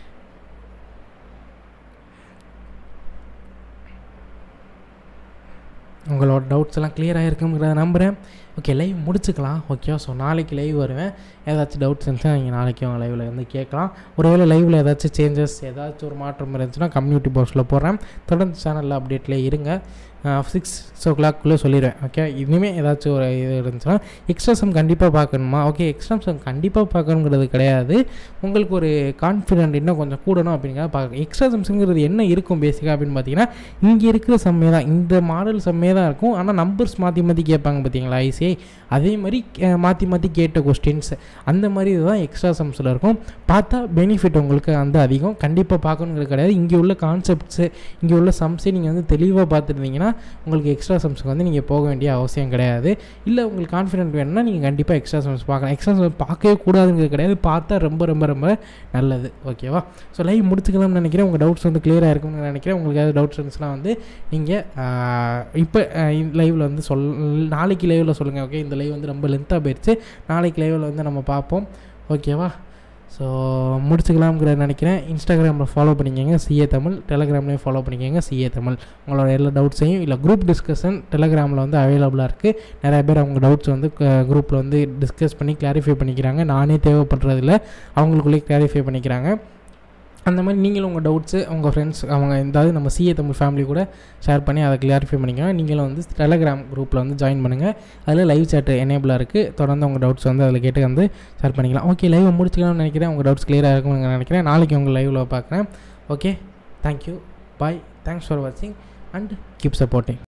உங்களோட டவுட்ஸ் எல்லாம் clear ஆகிருக்குங்கிறத நம்புகிறேன் ஓகே லைவ் முடிச்சுக்கலாம் ஓகே ஸோ நாளைக்கு லைவ் வருவேன் ஏதாச்சும் டவுட்ஸ் இருந்துச்சுன்னா நீங்கள் நாளைக்கு உங்கள் லைவில் வந்து கேட்கலாம் ஒருவேளை லைவில் ஏதாச்சும் சேஞ்சஸ் ஏதாச்சும் ஒரு மாற்றம் இருந்துச்சுன்னா கம்யூனிட்டி பாக்ஸில் போடுறேன் தொடர்ந்து சேனலில் அப்டேட்லேயே இருங்க சிக்ஸ் ஓ கிளாக்குள்ளே சொல்லிடுவேன் ஓகே இனிமேல் ஏதாச்சும் ஒரு இது இருந்துச்சுன்னா எக்ஸ்ட்ரா சம் கண்டிப்பாக பார்க்கணுமா ஓகே எக்ஸ்ட்ரா சம் கண்டிப்பாக பார்க்கணுங்கிறது கிடையாது உங்களுக்கு ஒரு கான்ஃபிடென்ட் இன்னும் கொஞ்சம் கூடணும் அப்படிங்கிறத பார்க்க எக்ஸ்ட்ரா சம்ஸுங்கிறது என்ன இருக்கும் பேசிக்காக அப்படின்னு பார்த்தீங்கன்னா இங்கே இருக்கிற சம்மே தான் இந்த மாடல் சம்மே தான் இருக்கும் ஆனால் நம்பர்ஸ் மாற்றி மாற்றி கேட்பாங்க பார்த்தீங்களா ஐசிஐ அதே மாதிரி அஹ், மாற்றி மாற்றி கேட்ட கொஸ்டின்ஸ் அந்த மாதிரி இதுதான் எக்ஸ்ட்ரா சம்ஸில் இருக்கும் பார்த்தா பெனிஃபிட் உங்களுக்கு வந்து அதிகம் கண்டிப்பாக பார்க்கணுங்கிறது கிடையாது இங்கே உள்ள கான்செப்ட்ஸு இங்கே உள்ள சம்ஸே நீங்கள் வந்து தெளிவாக பார்த்துருந்தீங்கன்னா உங்களுக்கு எக்ஸ்ட்ரா சம்ஸுக்கு வந்து நீங்கள் போக வேண்டிய அவசியம் கிடையாது இல்லை உங்களுக்கு கான்ஃபிடென்ட் வேணும்னா நீங்கள் கண்டிப்பாக எக்ஸ்ட்ரா சம்ஸ் பார்க்கலாம் எக்ஸ்ட்ரா சம்ஸ் பார்க்கவே கூடாதுங்கிறது கிடையாது பார்த்தா ரொம்ப ரொம்ப ரொம்ப நல்லது ஓகேவா ஸோ லைவ் முடிச்சுக்கலாம்னு நினைக்கிறேன் உங்கள் டவுட்ஸ் வந்து clear-ஆ இருக்கும்னு நினைக்கிறேன் உங்களுக்கு ஏதாவது டவுட்ஸ் இருந்துச்சுன்னா வந்து நீங்கள் இப்போ லைவில் வந்து சொல் நாளைக்கு லைவில் சொல்லுங்கள் ஓகே இந்த லைவ் வந்து ரொம்ப லென்த்தாக போயிடுச்சு நாளைக்கு லைவில் வந்து நம்ம பார்ப்போம் ஓகேவா ஸோ முடிச்சுக்கலாம்ங்கிறத நினைக்கிறேன் இன்ஸ்டாகிராமில் ஃபாலோ பண்ணிக்கோங்க சிஏ தமிழ் டெலகிராம்லேயும் ஃபாலோ பண்ணிக்கோங்க சிஏ தமிழ் உங்களோட எல்லா டவுட்ஸையும் இல்லை குரூப் டிஸ்கஷன் டெலகிராமில் வந்து அவைலபிளாக இருக்குது நிறைய பேர் அவங்க டவுட்ஸ் வந்து குரூப்பில் வந்து டிஸ்கஸ் பண்ணி கிளாரிஃபை பண்ணிக்கிறாங்க நானே தேவைப்படுறதில்ல அவங்களுக்குள்ளேயே கிளாரிஃபை பண்ணிக்கிறாங்க அந்த மாதிரி நீங்களும் உங்கள் டவுட்ஸு உங்கள் ஃப்ரெண்ட்ஸ் அவங்க எந்தாவது நம்ம சிஏ தமிழ் ஃபேமிலி கூட ஷேர் பண்ணி அதை கிளியரிஃபை பண்ணிக்கோங்க நீங்களும் வந்து டெலகிராம் குரூப்பில் வந்து ஜாயின் பண்ணுங்கள் அதில் லைவ் chat எனேபிளாக இருக்குது தொடர்ந்து உங்கள் டவுட்ஸ் வந்து அதில் கேட்டு வந்து ஷேர் பண்ணிக்கலாம் ஓகே லைவ் முடிச்சுக்கலாம்னு நினைக்கிறேன் உங்கள் டவுட்ஸ் கிளியராக இருக்கும்னு நினைக்கிறேன் நாளைக்கு உங்கள் லைவில் பார்க்குறேன் okay thank you bye thanks for வாட்சிங் அண்ட் கீப் சப்போர்ட்டிங்